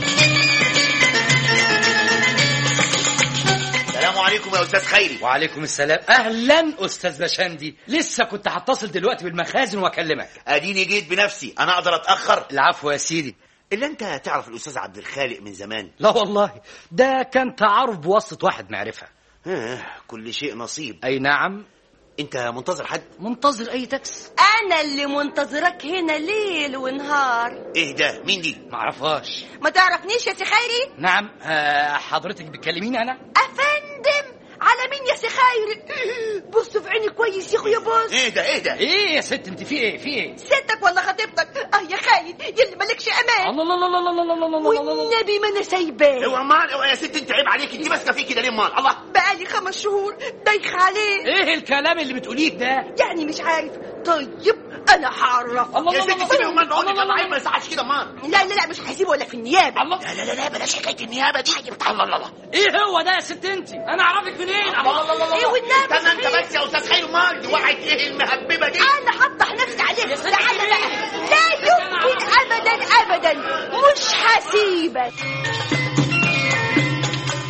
السلام عليكم يا استاذ خيري وعليكم السلام اهلا استاذ بشندي لسه كنت هتصل دلوقتي بالمخازن واكلمك اديني جيت بنفسي انا اقدر اتاخر العفو يا سيدي الا انت تعرف الاستاذ عبد الخالق من زمان لا والله ده كان تعارف بواسطة واحد معرفة آه، كل شيء نصيب اي نعم انت منتظر حد منتظر اي تاكس انا اللي منتظرك هنا ليل ونهار ايه ده مين دي معرفهاش ما تعرفنيش يا سي خيري نعم آه، حضرتك بتكلميني انا افندم على مين يا سي خيري بص في عيني كويس يا اخويا بص ايه ده ايه ده ايه يا ست انت في ايه في ايه ستك ولا خطيبتك اه يا خاين يلي مالكش امان الله الله الله الله الله الله الله الله والنبي ما انا سايباه اوعى مال اوعى يا ست انت عيب عليك انت ماسكه فيه كده ليه مال الله بقالي خمس شهور دايخ عليه ايه الكلام اللي بتقوليه ده يعني مش عارف طيب انا هعرف الله يا الله ست الله سيبي امال الله بقول لك الله الله عيب ما يصحش كده مال لا لا لا مش هسيبه ولا في النيابه الله لا لا لا لا بلاش حكايه النيابه دي الله الله الله ايه هو ده يا ست انت انا اعرفك منين الله الله الله ايه والنبي استنى انت بس يا استاذ خير مال دي وقعت ايه المهببه دي انا هطح نفسي عليك تعالى بقى لا يمكن ابدا ابدا مش هسيبك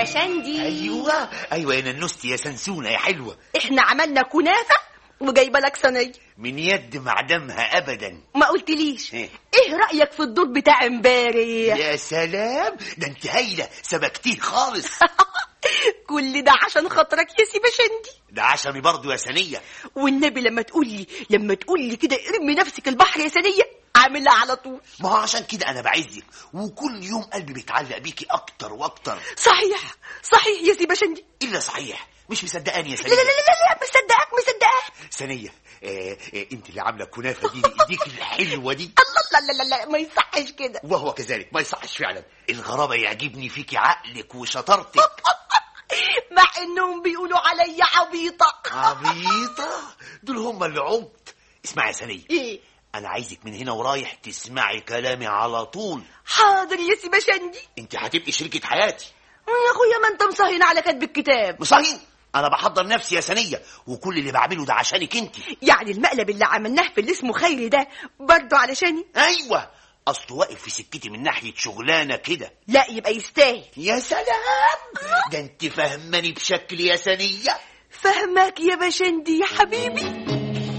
بشندي ايوه ايوه يا ننوستي يا سنسونه يا حلوه احنا عملنا كنافه وجايبه لك صينيه من يد معدمها ابدا ما قلتليش إيه؟ ايه رايك في الدور بتاع امبارح يا سلام ده انت هايله سبكتيه خالص كل ده عشان خاطرك يا سي بشندي ده عشمي برضه يا سنيه والنبي لما تقول لي لما تقول لي كده ارمي نفسك البحر يا سنيه اعملها على طول ما هو عشان كده انا بعزك وكل يوم قلبي بيتعلق بيكي اكتر واكتر صحيح صحيح يا سي بشندي الا صحيح مش مصدقاني يا لا سنيه لا لا لا لا مصدقك مصدقك سنيه آه آه انت اللي عامله الكنافه دي بايديك الحلوه دي الله لا لا لا لا ما يصحش كده وهو كذلك ما يصحش فعلا الغرابه يعجبني فيكي عقلك وشطارتك مع انهم بيقولوا عليا عبيطه عبيطه دول هم اللي عبط اسمعي يا سنيه ايه انا عايزك من هنا ورايح تسمعي كلامي على طول حاضر يا سي بشندي انت هتبقي شريكه حياتي يا اخويا ما انت مصهين على كتب الكتاب مصحين انا بحضر نفسي يا سنيه وكل اللي بعمله ده عشانك انت يعني المقلب اللي عملناه في اللي اسمه خيري ده برضه علشاني ايوه اصله واقف في سكتي من ناحيه شغلانه كده لا يبقى يستاهل يا سلام ده انت فهماني بشكل يا سنيه فهمك يا بشندي يا حبيبي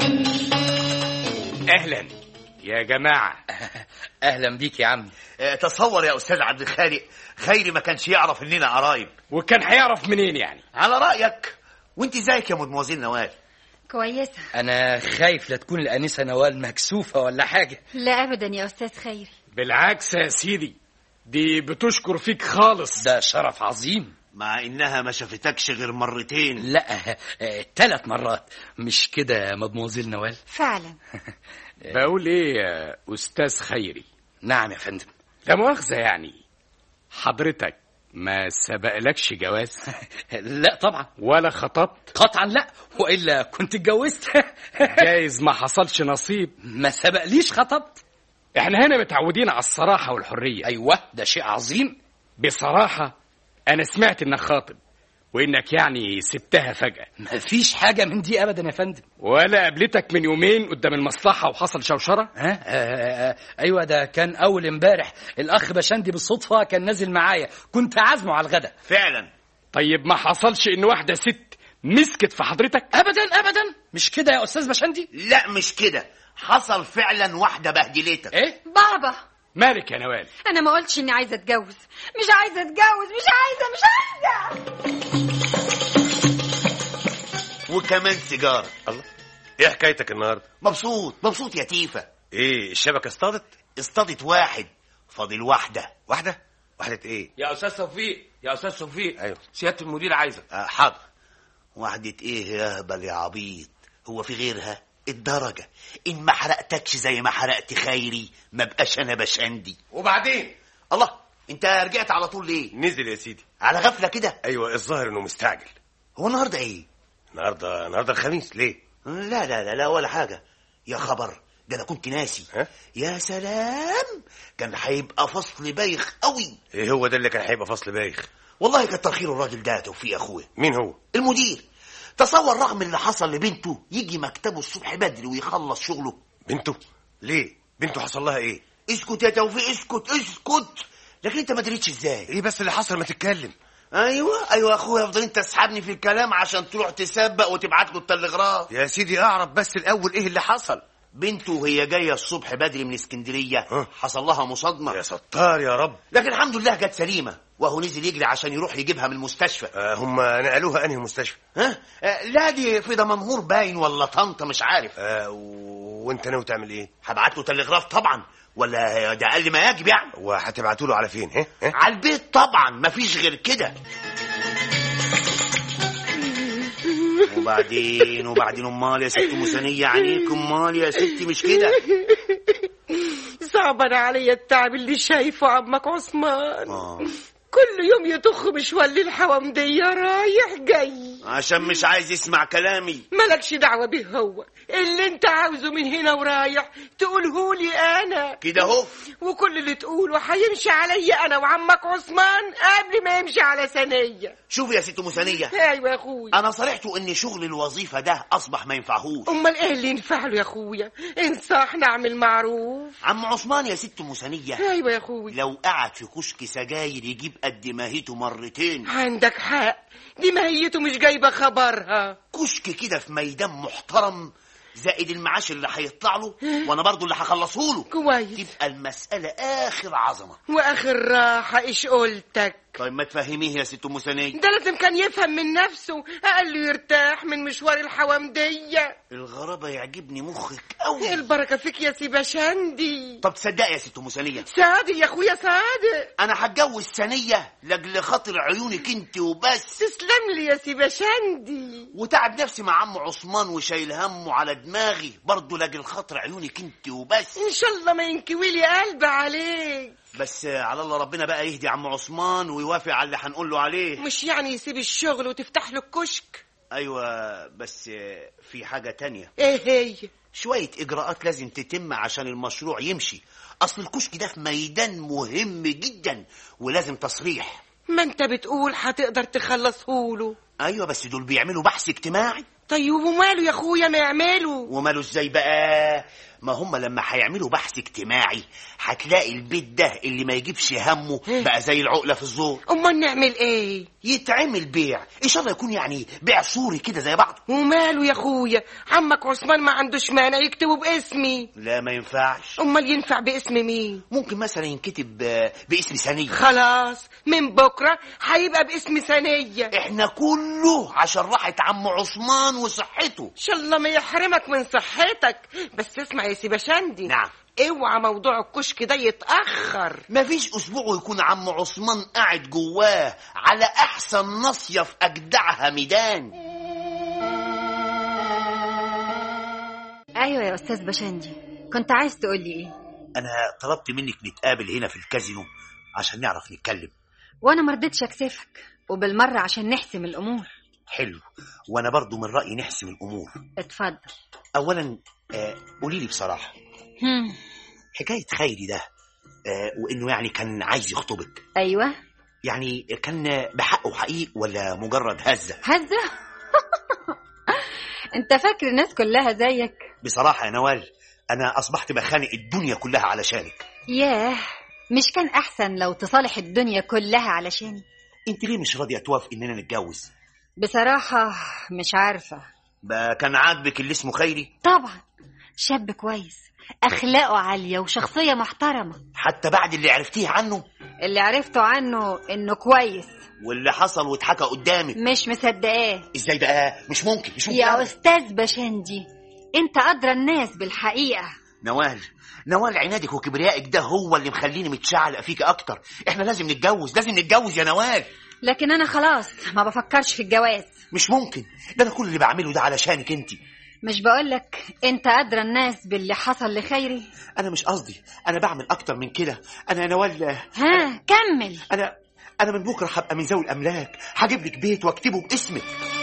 اهلا يا جماعه اهلا بيك يا عمي اه تصور يا استاذ عبد الخالق خيري ما كانش يعرف اننا قرايب وكان هيعرف منين يعني على رايك وانت ازيك يا مدموزيل نوال كويسة انا خايف لا تكون الانسه نوال مكسوفه ولا حاجه لا ابدا يا استاذ خيري بالعكس يا سيدي دي بتشكر فيك خالص ده شرف عظيم مع انها ما شافتكش غير مرتين لا ثلاث مرات مش كده يا مدموزيل نوال فعلا بقول ايه يا استاذ خيري نعم يا فندم لا مؤاخذه يعني حضرتك ما سبقلكش جواز لا طبعا ولا خطبت قطعا لا والا كنت اتجوزت جايز ما حصلش نصيب ما سبقليش خطبت احنا هنا متعودين على الصراحه والحريه ايوه ده شيء عظيم بصراحه انا سمعت انك خاطب وانك يعني سبتها فجاه ما فيش حاجه من دي ابدا يا فندم ولا قابلتك من يومين قدام المصلحه وحصل شوشره ها آه آه ايوه ده كان اول امبارح الاخ بشندي بالصدفه كان نازل معايا كنت عازمه على الغدا فعلا طيب ما حصلش ان واحده ست مسكت في حضرتك ابدا ابدا مش كده يا استاذ بشندي لا مش كده حصل فعلا واحده بهدلتك ايه بابا مالك يا نوال انا ما قلتش اني عايزه اتجوز مش عايزه اتجوز مش عايزه مش عايزه وكمان سيجاره الله ايه حكايتك النهارده مبسوط مبسوط يا تيفا ايه الشبكه اصطادت اصطادت واحد فاضل واحده واحده واحده ايه يا استاذ توفيق يا استاذ توفيق أيوة. سياده المدير عايزك آه حاضر واحدة ايه يا هبل يا عبيط هو في غيرها الدرجة ان ما حرقتكش زي ما حرقت خيري ما بقاش انا بشندي وبعدين الله انت رجعت على طول ليه نزل يا سيدي على غفلة كده ايوه الظاهر انه مستعجل هو النهاردة ايه النهارده النهارده الخميس ليه لا لا لا لا ولا حاجة يا خبر ده انا كنت ناسي ها؟ يا سلام كان هيبقى فصل بايخ قوي ايه هو ده اللي كان هيبقى فصل بايخ والله كتر خير الراجل ده يا توفيق يا اخويا مين هو المدير تصور رغم اللي حصل لبنته يجي مكتبه الصبح بدري ويخلص شغله بنته ليه بنته حصل لها ايه اسكت يا توفيق اسكت اسكت لكن انت ما دريتش ازاي ايه بس اللي حصل ما تتكلم ايوه ايوه يا اخويا افضل انت تسحبني في الكلام عشان تروح تسبق وتبعت له التلغراف يا سيدي اعرف بس الاول ايه اللي حصل بنته وهي جايه الصبح بدري من اسكندريه ها؟ حصل لها مصادمه يا ستار يا رب لكن الحمد لله جت سليمه وهو نزل يجري عشان يروح يجيبها من المستشفى آه هم نقلوها انهي مستشفى ها آه، لا دي في دمنهور باين ولا طنطا مش عارف آه و- وانت ناوي تعمل ايه هبعت له تلغراف طبعا ولا ده اقل ما يجب يعني وهتبعتوا له على فين ها ها على البيت طبعا مفيش غير كده وبعدين وبعدين امال يا ست مسنية عينيك امال يا ستي مش كده صعبان عليا التعب اللي شايفه عمك عثمان آه. كل يوم يطخ بشوال الحوامدية رايح جاي عشان مش عايز يسمع كلامي مالكش دعوة به هو اللي انت عاوزه من هنا ورايح تقوله لي انا كده اهو وكل اللي تقوله هيمشي عليا انا وعمك عثمان قبل ما يمشي على ثانية شوف يا ست مسانية ايوه يا اخويا انا صرحته ان شغل الوظيفة ده اصبح ما ينفعهوش امال ايه اللي ينفع له يا اخويا انصح نعمل معروف عم عثمان يا ست مسانية ايوه يا اخويا لو قعد في كشك سجاير يجيب قد ماهيته مرتين عندك حق دي ماهيته مش جايبة خبرها كشك كده في ميدان محترم زائد المعاش اللي هيطلع له وانا برضو اللي هخلصه له كويس تبقى المسألة اخر عظمة واخر راحة ايش قلتك طيب ما تفهميه يا ست مسانية ده لازم كان يفهم من نفسه قال له يرتاح من مشوار الحوامدية الغرابة يعجبني مخك قوي البركة فيك يا سي بشندي طب تصدق يا ست مسانية صادق يا اخويا صادق انا هتجوز ثانية لاجل خاطر عيونك انت وبس تسلم لي يا سي بشندي وتعب نفسي مع عم عثمان وشايل همه على دماغي برضه لاجل خاطر عيونك انت وبس ان شاء الله ما ينكوي لي قلب عليك بس على الله ربنا بقى يهدي عم عثمان ويوافق على اللي هنقول له عليه مش يعني يسيب الشغل وتفتح له الكشك ايوه بس في حاجة تانية ايه هي شوية اجراءات لازم تتم عشان المشروع يمشي اصل الكشك ده في ميدان مهم جدا ولازم تصريح ما انت بتقول هتقدر تخلصهوله ايوه بس دول بيعملوا بحث اجتماعي طيب وماله يا اخويا ما يعملوا وماله ازاي بقى ما هم لما هيعملوا بحث اجتماعي هتلاقي البيت ده اللي ما يجيبش همه بقى زي العقله في الزور امال نعمل ايه يتعمل بيع ان شاء الله يكون يعني بيع صوري كده زي بعضه وماله يا اخويا عمك عثمان ما عندوش مانع يكتبه باسمي لا ما ينفعش امال ينفع باسم مين ممكن مثلا ينكتب آه، باسم ثانيه خلاص من بكره هيبقى باسم ثانيه احنا كله عشان راحة عم عثمان وصحته ان شاء الله ما يحرمك من صحتك بس اسمع يا سي بشندي نعم اوعى موضوع الكشك ده يتاخر مفيش اسبوع ويكون عم عثمان قاعد جواه على احسن ناصيه في اجدعها ميدان ايوه يا استاذ بشندي كنت عايز تقول لي ايه انا طلبت منك نتقابل هنا في الكازينو عشان نعرف نتكلم وانا ما رضيتش اكسفك وبالمره عشان نحسم الامور حلو وانا برضو من رايي نحسم الامور اتفضل اولا آه قولي لي بصراحه هم. حكايه خيري ده آه وانه يعني كان عايز يخطبك ايوه يعني كان بحقه حقيقي ولا مجرد هزه هزه انت فاكر الناس كلها زيك بصراحه يا نوال انا اصبحت بخانق الدنيا كلها علشانك ياه مش كان احسن لو تصالح الدنيا كلها علشاني انت ليه مش راضيه توافق اننا نتجوز بصراحه مش عارفه بقى كان عاجبك اللي اسمه خيري طبعا شاب كويس اخلاقه عاليه وشخصيه محترمه حتى بعد اللي عرفتيه عنه اللي عرفته عنه انه كويس واللي حصل واتحكى قدامك مش مصدقاه ازاي بقى مش ممكن مش ممكن يا أبداً. استاذ بشندي انت ادرى الناس بالحقيقه نوال نوال عنادك وكبريائك ده هو اللي مخليني متشعلق فيك اكتر احنا لازم نتجوز لازم نتجوز يا نوال لكن انا خلاص ما بفكرش في الجواز مش ممكن ده انا كل اللي بعمله ده علشانك انت مش بقولك انت ادرى الناس باللي حصل لخيري انا مش قصدي انا بعمل اكتر من كده انا يا نوال ها كمل انا انا من بكره هبقى من ذوي الاملاك هجيب لك بيت واكتبه باسمك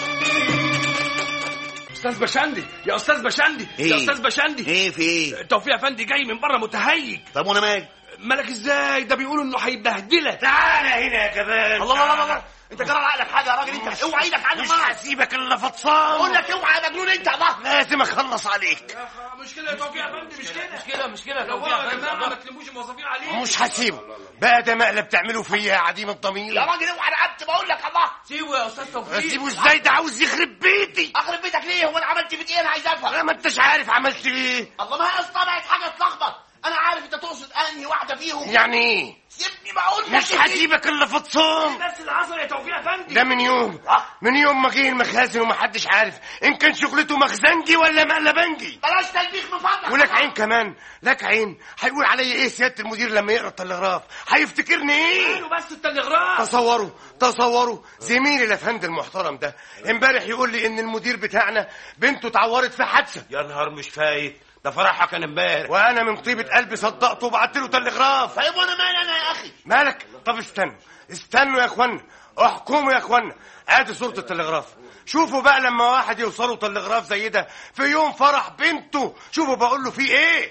استاذ بشندي يا استاذ بشندي إيه؟ يا استاذ بشندي ايه في ايه توفيق افندي جاي من بره متهيج طب وانا مالي مالك ازاي ده بيقولوا انه هيبهدلك تعالى هنا يا كمان الله الله الله الله انت جرى عقلك حاجه يا راجل انت اوعى ايدك عني مش هسيبك الا فطسان بقول لك اوعى يا مجنون انت الله لازم اخلص عليك مش كده يا توفيق افندي مش كده مش كده مش كده لو توفيق هو يا أفندي. جماعه ما تلموش الموظفين عليه مش هسيبه بقى ده مقلب تعمله فيا يا عديم الضمير يا راجل اوعى رقبتي بقول لك الله سيبه يا استاذ توفيق اسيبه ازاي ده عاوز يخرب بيتي اخرب بيتك ليه هو انا عملت فيك ايه انا عايز افهم لا ما انتش عارف عملت ايه الله ما هي اصطبعت حاجه تلخبط انا عارف انت تقصد انهي واحده فيهم يعني ايه سيبني بقول لك مش هسيبك الا فطسان بس اللي حصل يا توفيق افندي ده من يوم من يوم ما جه المخازن ومحدش عارف ان كان شغلته مخزنجي ولا مقلبنجي بلاش تلبيخ من فضلك ولك عين كمان لك عين هيقول عليا ايه سياده المدير لما يقرا التلغراف هيفتكرني ايه قالوا بس التلغراف تصوروا تصوروا زميلي الافندي المحترم ده امبارح يقول لي ان المدير بتاعنا بنته اتعورت في حادثه يا نهار مش فايت ده فرحها كان امبارح وانا من طيبه قلبي صدقته وبعت له تلغراف طيب وانا مالي انا يا اخي مالك طب استنوا استنوا يا اخوانا احكموا يا اخوانا ادي صورة التلغراف شوفوا بقى لما واحد يوصلوا تلغراف زي ده في يوم فرح بنته شوفوا بقول له في ايه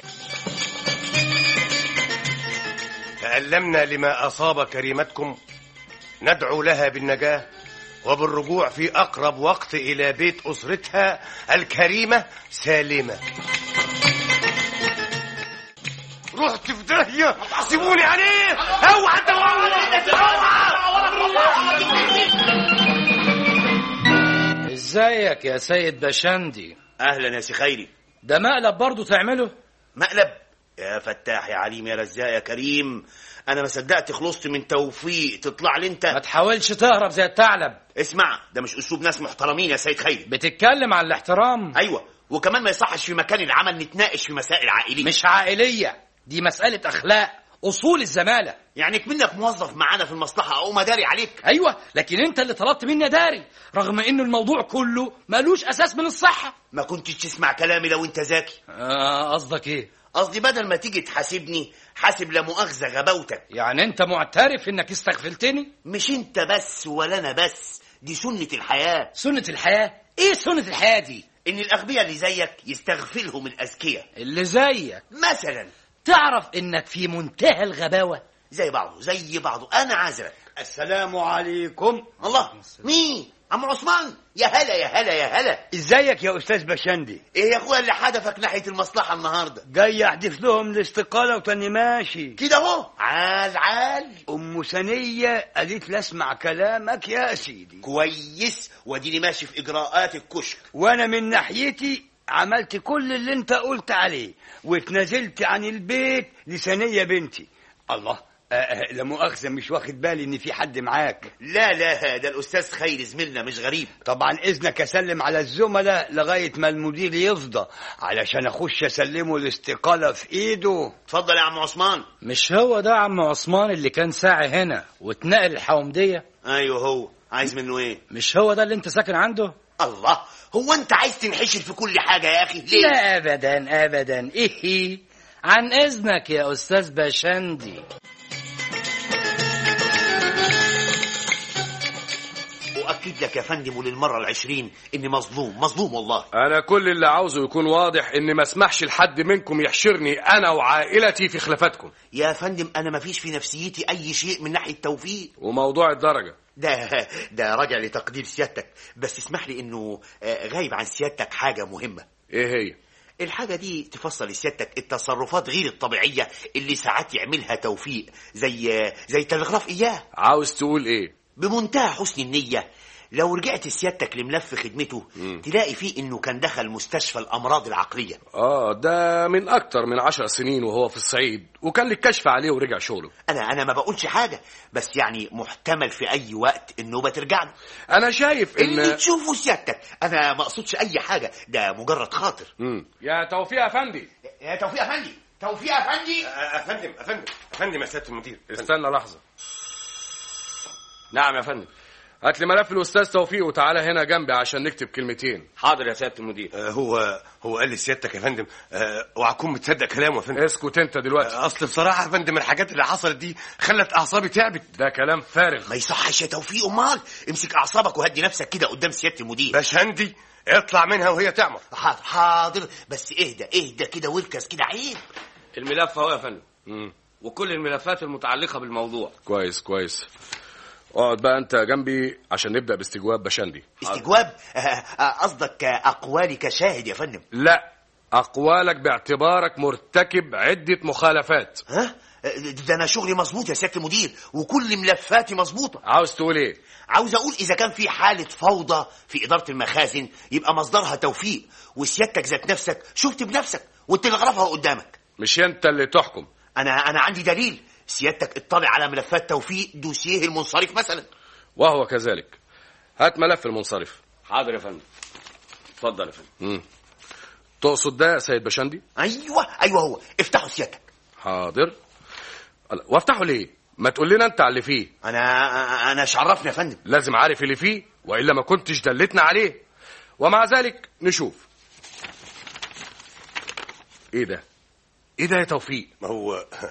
تألمنا لما أصاب كريمتكم ندعو لها بالنجاة وبالرجوع في أقرب وقت إلى بيت أسرتها الكريمة سالمة رحت في داهية سيبوني عليه اوعى ازيك يا سيد بشندي اهلا يا سي خيري ده مقلب برضه تعمله مقلب يا فتاح يا عليم يا رزاق يا كريم انا ما صدقت خلصت من توفيق تطلع لي انت ما تحاولش تهرب زي الثعلب اسمع ده مش اسلوب ناس محترمين يا سيد خيري بتتكلم عن الاحترام ايوه وكمان ما يصحش في مكان العمل نتناقش في مسائل عائليه مش عائليه دي مساله اخلاق اصول الزماله يعني منك موظف معانا في المصلحه او مداري عليك ايوه لكن انت اللي طلبت مني داري رغم ان الموضوع كله ملوش اساس من الصحه ما كنتش تسمع كلامي لو انت ذكي آه، قصدك ايه قصدي بدل ما تيجي تحاسبني حاسب لا مؤاخذه غباوتك يعني انت معترف انك استغفلتني مش انت بس ولا انا بس دي سنه الحياه سنه الحياه ايه سنه الحياه دي ان الاغبياء اللي زيك يستغفلهم الاذكياء اللي زيك مثلا تعرف انك في منتهى الغباوه زي بعضه زي بعضه انا عذرك السلام عليكم الله مين عم عثمان يا هلا يا هلا يا هلا ازيك يا استاذ بشندي ايه يا اخويا اللي حدفك ناحيه المصلحه النهارده جاي احدف لهم الاستقاله وتاني ماشي كده اهو عال عال ام سنيه قالت لي اسمع كلامك يا سيدي كويس واديني ماشي في اجراءات الكشك وانا من ناحيتي عملت كل اللي انت قلت عليه واتنازلت عن البيت لسنيه بنتي الله آه، آه، لا مؤاخذه مش واخد بالي ان في حد معاك لا لا ده الاستاذ خير زميلنا مش غريب طبعا اذنك اسلم على الزملاء لغايه ما المدير يفضى علشان اخش اسلمه الاستقاله في ايده اتفضل يا عم عثمان مش هو ده عم عثمان اللي كان ساعي هنا واتنقل الحومديه ايوه هو عايز منه ايه مش هو ده اللي انت ساكن عنده الله هو انت عايز تنحشر في كل حاجه يا اخي ليه لا ابدا ابدا ايه عن اذنك يا استاذ بشندي اؤكد لك يا فندم وللمره العشرين اني مظلوم مظلوم والله انا كل اللي عاوزه يكون واضح اني ما اسمحش لحد منكم يحشرني انا وعائلتي في خلافاتكم يا فندم انا ما فيش في نفسيتي اي شيء من ناحيه توفيق وموضوع الدرجه ده ده راجع لتقدير سيادتك بس اسمح لي انه آه، غايب عن سيادتك حاجه مهمه ايه هي الحاجة دي تفصل لسيادتك التصرفات غير الطبيعية اللي ساعات يعملها توفيق زي زي تلغراف إياه عاوز تقول ايه بمنتهى حسن النية لو رجعت سيادتك لملف خدمته تلاقي فيه انه كان دخل مستشفى الامراض العقلية اه ده من اكتر من عشر سنين وهو في الصعيد وكان لك كشف عليه ورجع شغله انا انا ما بقولش حاجة بس يعني محتمل في اي وقت النوبة ترجع له انا شايف اللي ان تشوفه سيادتك انا ما اقصدش اي حاجة ده مجرد خاطر مم. يا توفيق يا فندي يا توفيق يا فندي توفيق يا فندي افندم افندم افندم يا سياده المدير استنى لحظه نعم يا فندم هات لي ملف الاستاذ توفيق وتعالى هنا جنبي عشان نكتب كلمتين حاضر يا سياده المدير آه، هو هو قال لي سيادتك يا فندم آه، وهكون متصدق كلامه يا فندم اسكت انت دلوقتي آه، اصل بصراحه يا فندم الحاجات اللي حصلت دي خلت اعصابي تعبت ده كلام فارغ ما يصحش يا توفيق امال امسك اعصابك وهدي نفسك كده قدام سياده المدير باشندي اطلع منها وهي تعمر حاضر حاضر بس اهدى اهدى كده واركز كده عيب الملف اهو يا فندم مم. وكل الملفات المتعلقه بالموضوع كويس كويس اقعد بقى انت جنبي عشان نبدا باستجواب باشندي استجواب آه، آه، قصدك آه، اقوالي كشاهد يا فندم لا اقوالك باعتبارك مرتكب عده مخالفات ها آه، ده انا شغلي مظبوط يا سياده المدير وكل ملفاتي مظبوطه عاوز تقول ايه عاوز اقول اذا كان في حاله فوضى في اداره المخازن يبقى مصدرها توفيق وسيادتك ذات نفسك شفت بنفسك والتلغرافها قدامك مش انت اللي تحكم انا انا عندي دليل سيادتك اطلع على ملفات توفيق دوسيه المنصرف مثلا وهو كذلك هات ملف المنصرف حاضر يا فندم اتفضل يا فندم مم. تقصد ده يا سيد باشندي ايوه ايوه هو افتحوا سيادتك حاضر ألا، وافتحه ليه ما تقول لنا انت على اللي فيه انا انا ايش عرفني يا فندم لازم عارف اللي فيه والا ما كنتش دلتنا عليه ومع ذلك نشوف ايه ده ايه ده يا توفيق ما هو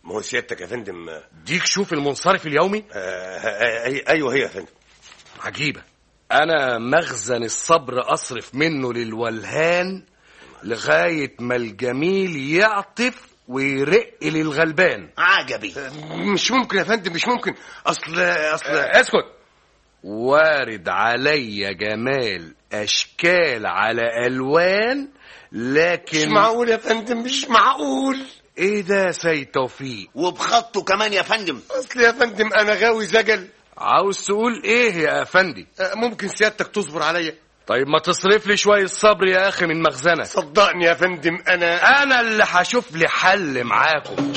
ما هو سيادتك يا فندم آه، ديك شوف المنصرف اليومي آه، آه، ايوه هي يا فندم عجيبة أنا مخزن الصبر أصرف منه للولهان لغاية ما الجميل يعطف ويرق للغلبان عجبي مش ممكن يا فندم مش ممكن اصل اصل آه، اسكت وارد عليا جمال أشكال على ألوان لكن مش معقول يا فندم مش معقول ايه ده يا سيد توفيق وبخطه كمان يا فندم اصل يا فندم انا غاوي زجل عاوز تقول ايه يا افندي آه، ممكن سيادتك تصبر عليا طيب ما تصرف لي شوية صبر يا اخي من مخزنك صدقني يا فندم انا انا اللي هشوف لي حل معاكم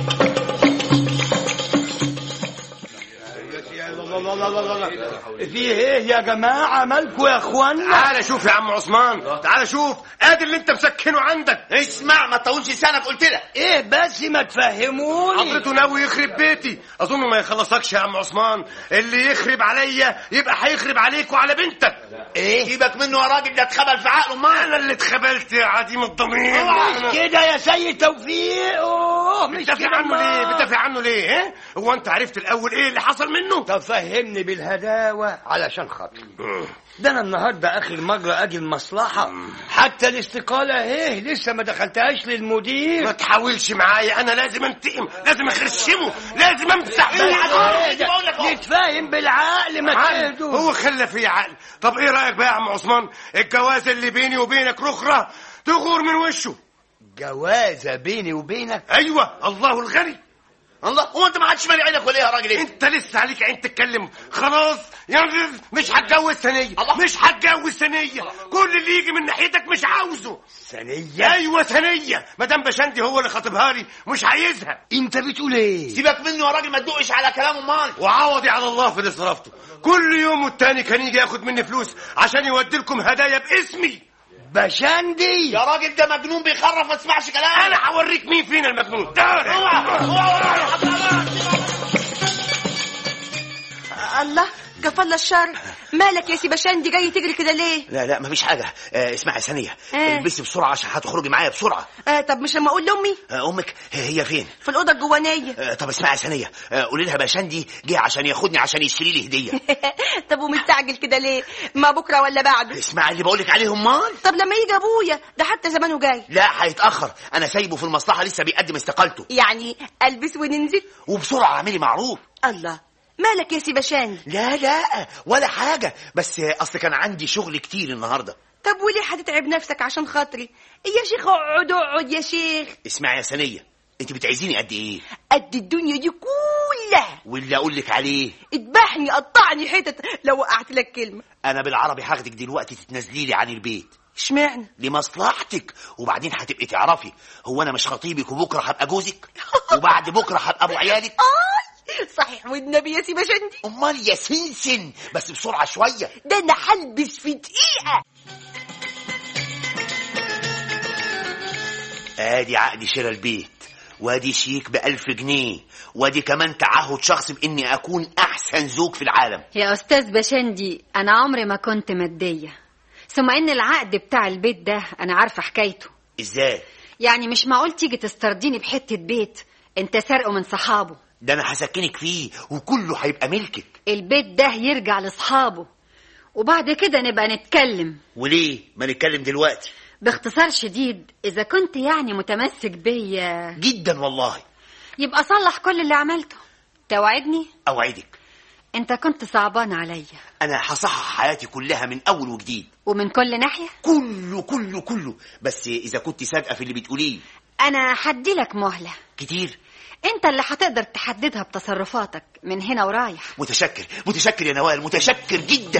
في ايه يا جماعه مالكوا يا اخوانا تعالى شوف يا عم عثمان تعالى شوف ادي اللي انت مسكنه عندك اسمع ما تطولش لسانك قلت لك ايه بس ما تفهموني حضرته ناوي يخرب بيتي اظن ما يخلصكش يا عم عثمان اللي يخرب عليا يبقى هيخرب عليك وعلى بنتك ايه سيبك منه يا راجل ده اتخبل في عقله ما انا اللي اتخبلت يا عديم الضمير مش كده يا سيد توفيق اوه مش بتدافع كده عنه ما. ليه بتدافع عنه ليه ها هو انت عرفت الاول ايه اللي حصل منه طب فهمني بالهداوة علشان خاطري ده انا النهارده اخر مرة اجي المصلحة حتى الاستقالة اهي لسه ما دخلتهاش للمدير ما تحاولش معايا انا لازم انتقم لازم اخرشمه لازم امسح إيه بالعقل ده؟ نتفاهم بالعقل ما عقل. تهدوا هو خلى فيه عقل طب ايه رايك بقى يا عم عثمان الجواز اللي بيني وبينك رخرة تغور من وشه جوازة بيني وبينك ايوه الله الغني الله هو انت ما حدش مالي عينك ولا ايه يا راجل ايه انت لسه عليك عين تتكلم خلاص يعني مش هتجوز ثانيه الله. مش هتجوز ثانيه كل اللي يجي من ناحيتك مش عاوزه ثانية ايوه ثانيه مدام بشندي هو اللي خاطبها لي مش عايزها انت بتقول ايه سيبك منه يا راجل ما تدقش على كلامه امال وعوضي على الله في اللي صرفته كل يوم والتاني كان يجي ياخد مني فلوس عشان يودي لكم هدايا باسمي بشندي يا راجل ده مجنون بيخرف ما تسمعش كلام انا هوريك مين فينا المجنون تعال. الله كفل الشر مالك يا سي بشندي جاي تجري كده ليه لا لا مفيش حاجه آه اسمعي يا ثانيه آه. البسي بسرعه عشان هتخرجي معايا بسرعه آه طب مش لما اقول لامي آه امك هي فين في الاوضه الجوانيه آه طب اسمعي يا ثانيه آه قولي لها باشندي جه عشان ياخدني عشان يشتري لي هديه طب ومستعجل كده ليه ما بكره ولا بعده اسمعي اللي بقولك عليه امال طب لما يجي ابويا ده حتى زمانه جاي لا هيتاخر انا سايبه في المصلحه لسه بيقدم استقالته يعني البس وننزل وبسرعه اعملي معروف الله مالك يا سي بشندي لا لا ولا حاجه بس آه، اصل كان عندي شغل كتير النهارده طب وليه هتتعب نفسك عشان خاطري يا شيخ اقعد اقعد يا شيخ اسمعي يا ثانيه انت بتعايزيني قد ايه قد الدنيا دي كلها واللي اقول لك عليه اذبحني قطعني حتت لو وقعت لك كلمه انا بالعربي هاخدك دلوقتي تتنازلي لي عن البيت اشمعنى لمصلحتك وبعدين هتبقي تعرفي هو انا مش خطيبك وبكره هبقى جوزك وبعد بكره هبقى ابو عيالك آي صحيح والنبي يا سي بشندي امال يا سنسن بس بسرعه شويه ده انا هلبس في دقيقه ادي عقد شراء البيت وادي شيك بألف جنيه وادي كمان تعهد شخص باني اكون احسن زوج في العالم يا أستاذ بشندي أنا عمري ما كنت مادية ثم إن العقد بتاع البيت ده أنا عارفة حكايته ازاي يعني مش معقول تيجي تسترضيني بحتة بيت أنت سارقه من صحابه ده انا هسكنك فيه وكله هيبقى ملكك البيت ده يرجع لأصحابه وبعد كده نبقى نتكلم وليه ما نتكلم دلوقتي باختصار شديد إذا كنت يعني متمسك بيا جدا والله يبقى صلح كل اللي عملته توعدني اوعدك أنت كنت صعبان عليا انا هصحح حياتي كلها من اول وجديد ومن كل ناحية كله كله كله بس اذا كنت صادقه في اللي بتقوليه أنا هديلك مهلة كتير أنت اللي هتقدر تحددها بتصرفاتك من هنا ورايح متشكر متشكر يا نوال متشكر جدا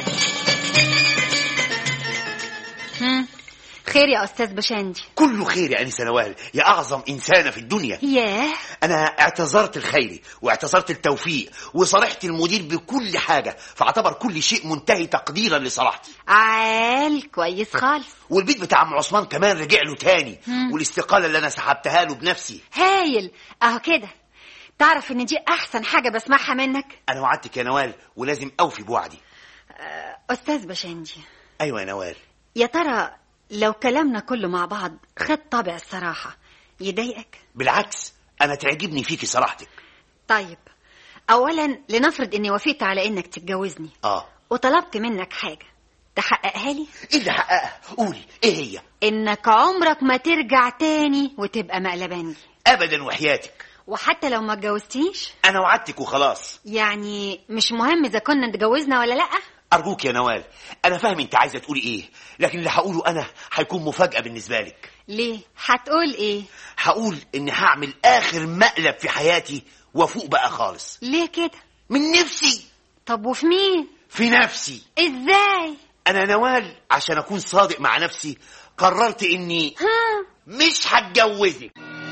هم. خير يا أستاذ بشندي كله خير يا انسه نوال يا اعظم انسانه في الدنيا ياه انا اعتذرت الخيري واعتذرت التوفيق وصرحت المدير بكل حاجه فاعتبر كل شيء منتهي تقديرا لصلاحتي عال كويس خالص والبيت بتاع عم عثمان كمان رجع له تاني مم. والاستقاله اللي انا سحبتها له بنفسي هايل اهو كده تعرف ان دي احسن حاجة بسمعها منك انا وعدتك يا نوال ولازم اوفي بوعدي استاذ بشندي ايوه يا نوال يا ترى لو كلامنا كله مع بعض خد طابع الصراحة يضايقك بالعكس انا تعجبني فيكي صراحتك طيب اولا لنفرض اني وافقت على انك تتجوزني اه وطلبت منك حاجه تحققها لي ايه اللي حققها قولي ايه هي انك عمرك ما ترجع تاني وتبقى مقلبانجي ابدا وحياتك وحتى لو ما اتجوزتنيش انا وعدتك وخلاص يعني مش مهم اذا كنا اتجوزنا ولا لا ارجوك يا نوال انا فاهم انت عايزه تقولي ايه لكن اللي هقوله انا هيكون مفاجاه بالنسبه لك ليه هتقول ايه هقول اني هعمل اخر مقلب في حياتي وافوق بقى خالص ليه كده من نفسي طب وفي مين في نفسي ازاي انا نوال عشان اكون صادق مع نفسي قررت اني ها مش هتجوزك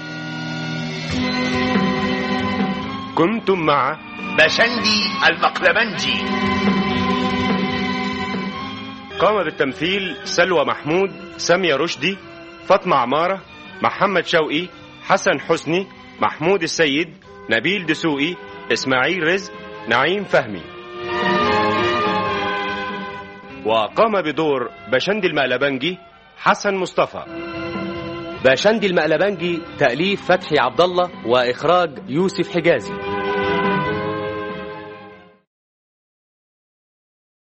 كنتم مع بشندي المقلبنجي قام بالتمثيل سلوى محمود سامية رشدي فاطمة عمارة محمد شوقي حسن حسني محمود السيد نبيل دسوقي إسماعيل رزق نعيم فهمي وقام بدور بشندي المقلبنجي حسن مصطفى باشندي المقلبنجي تأليف فتحي عبد الله وإخراج يوسف حجازي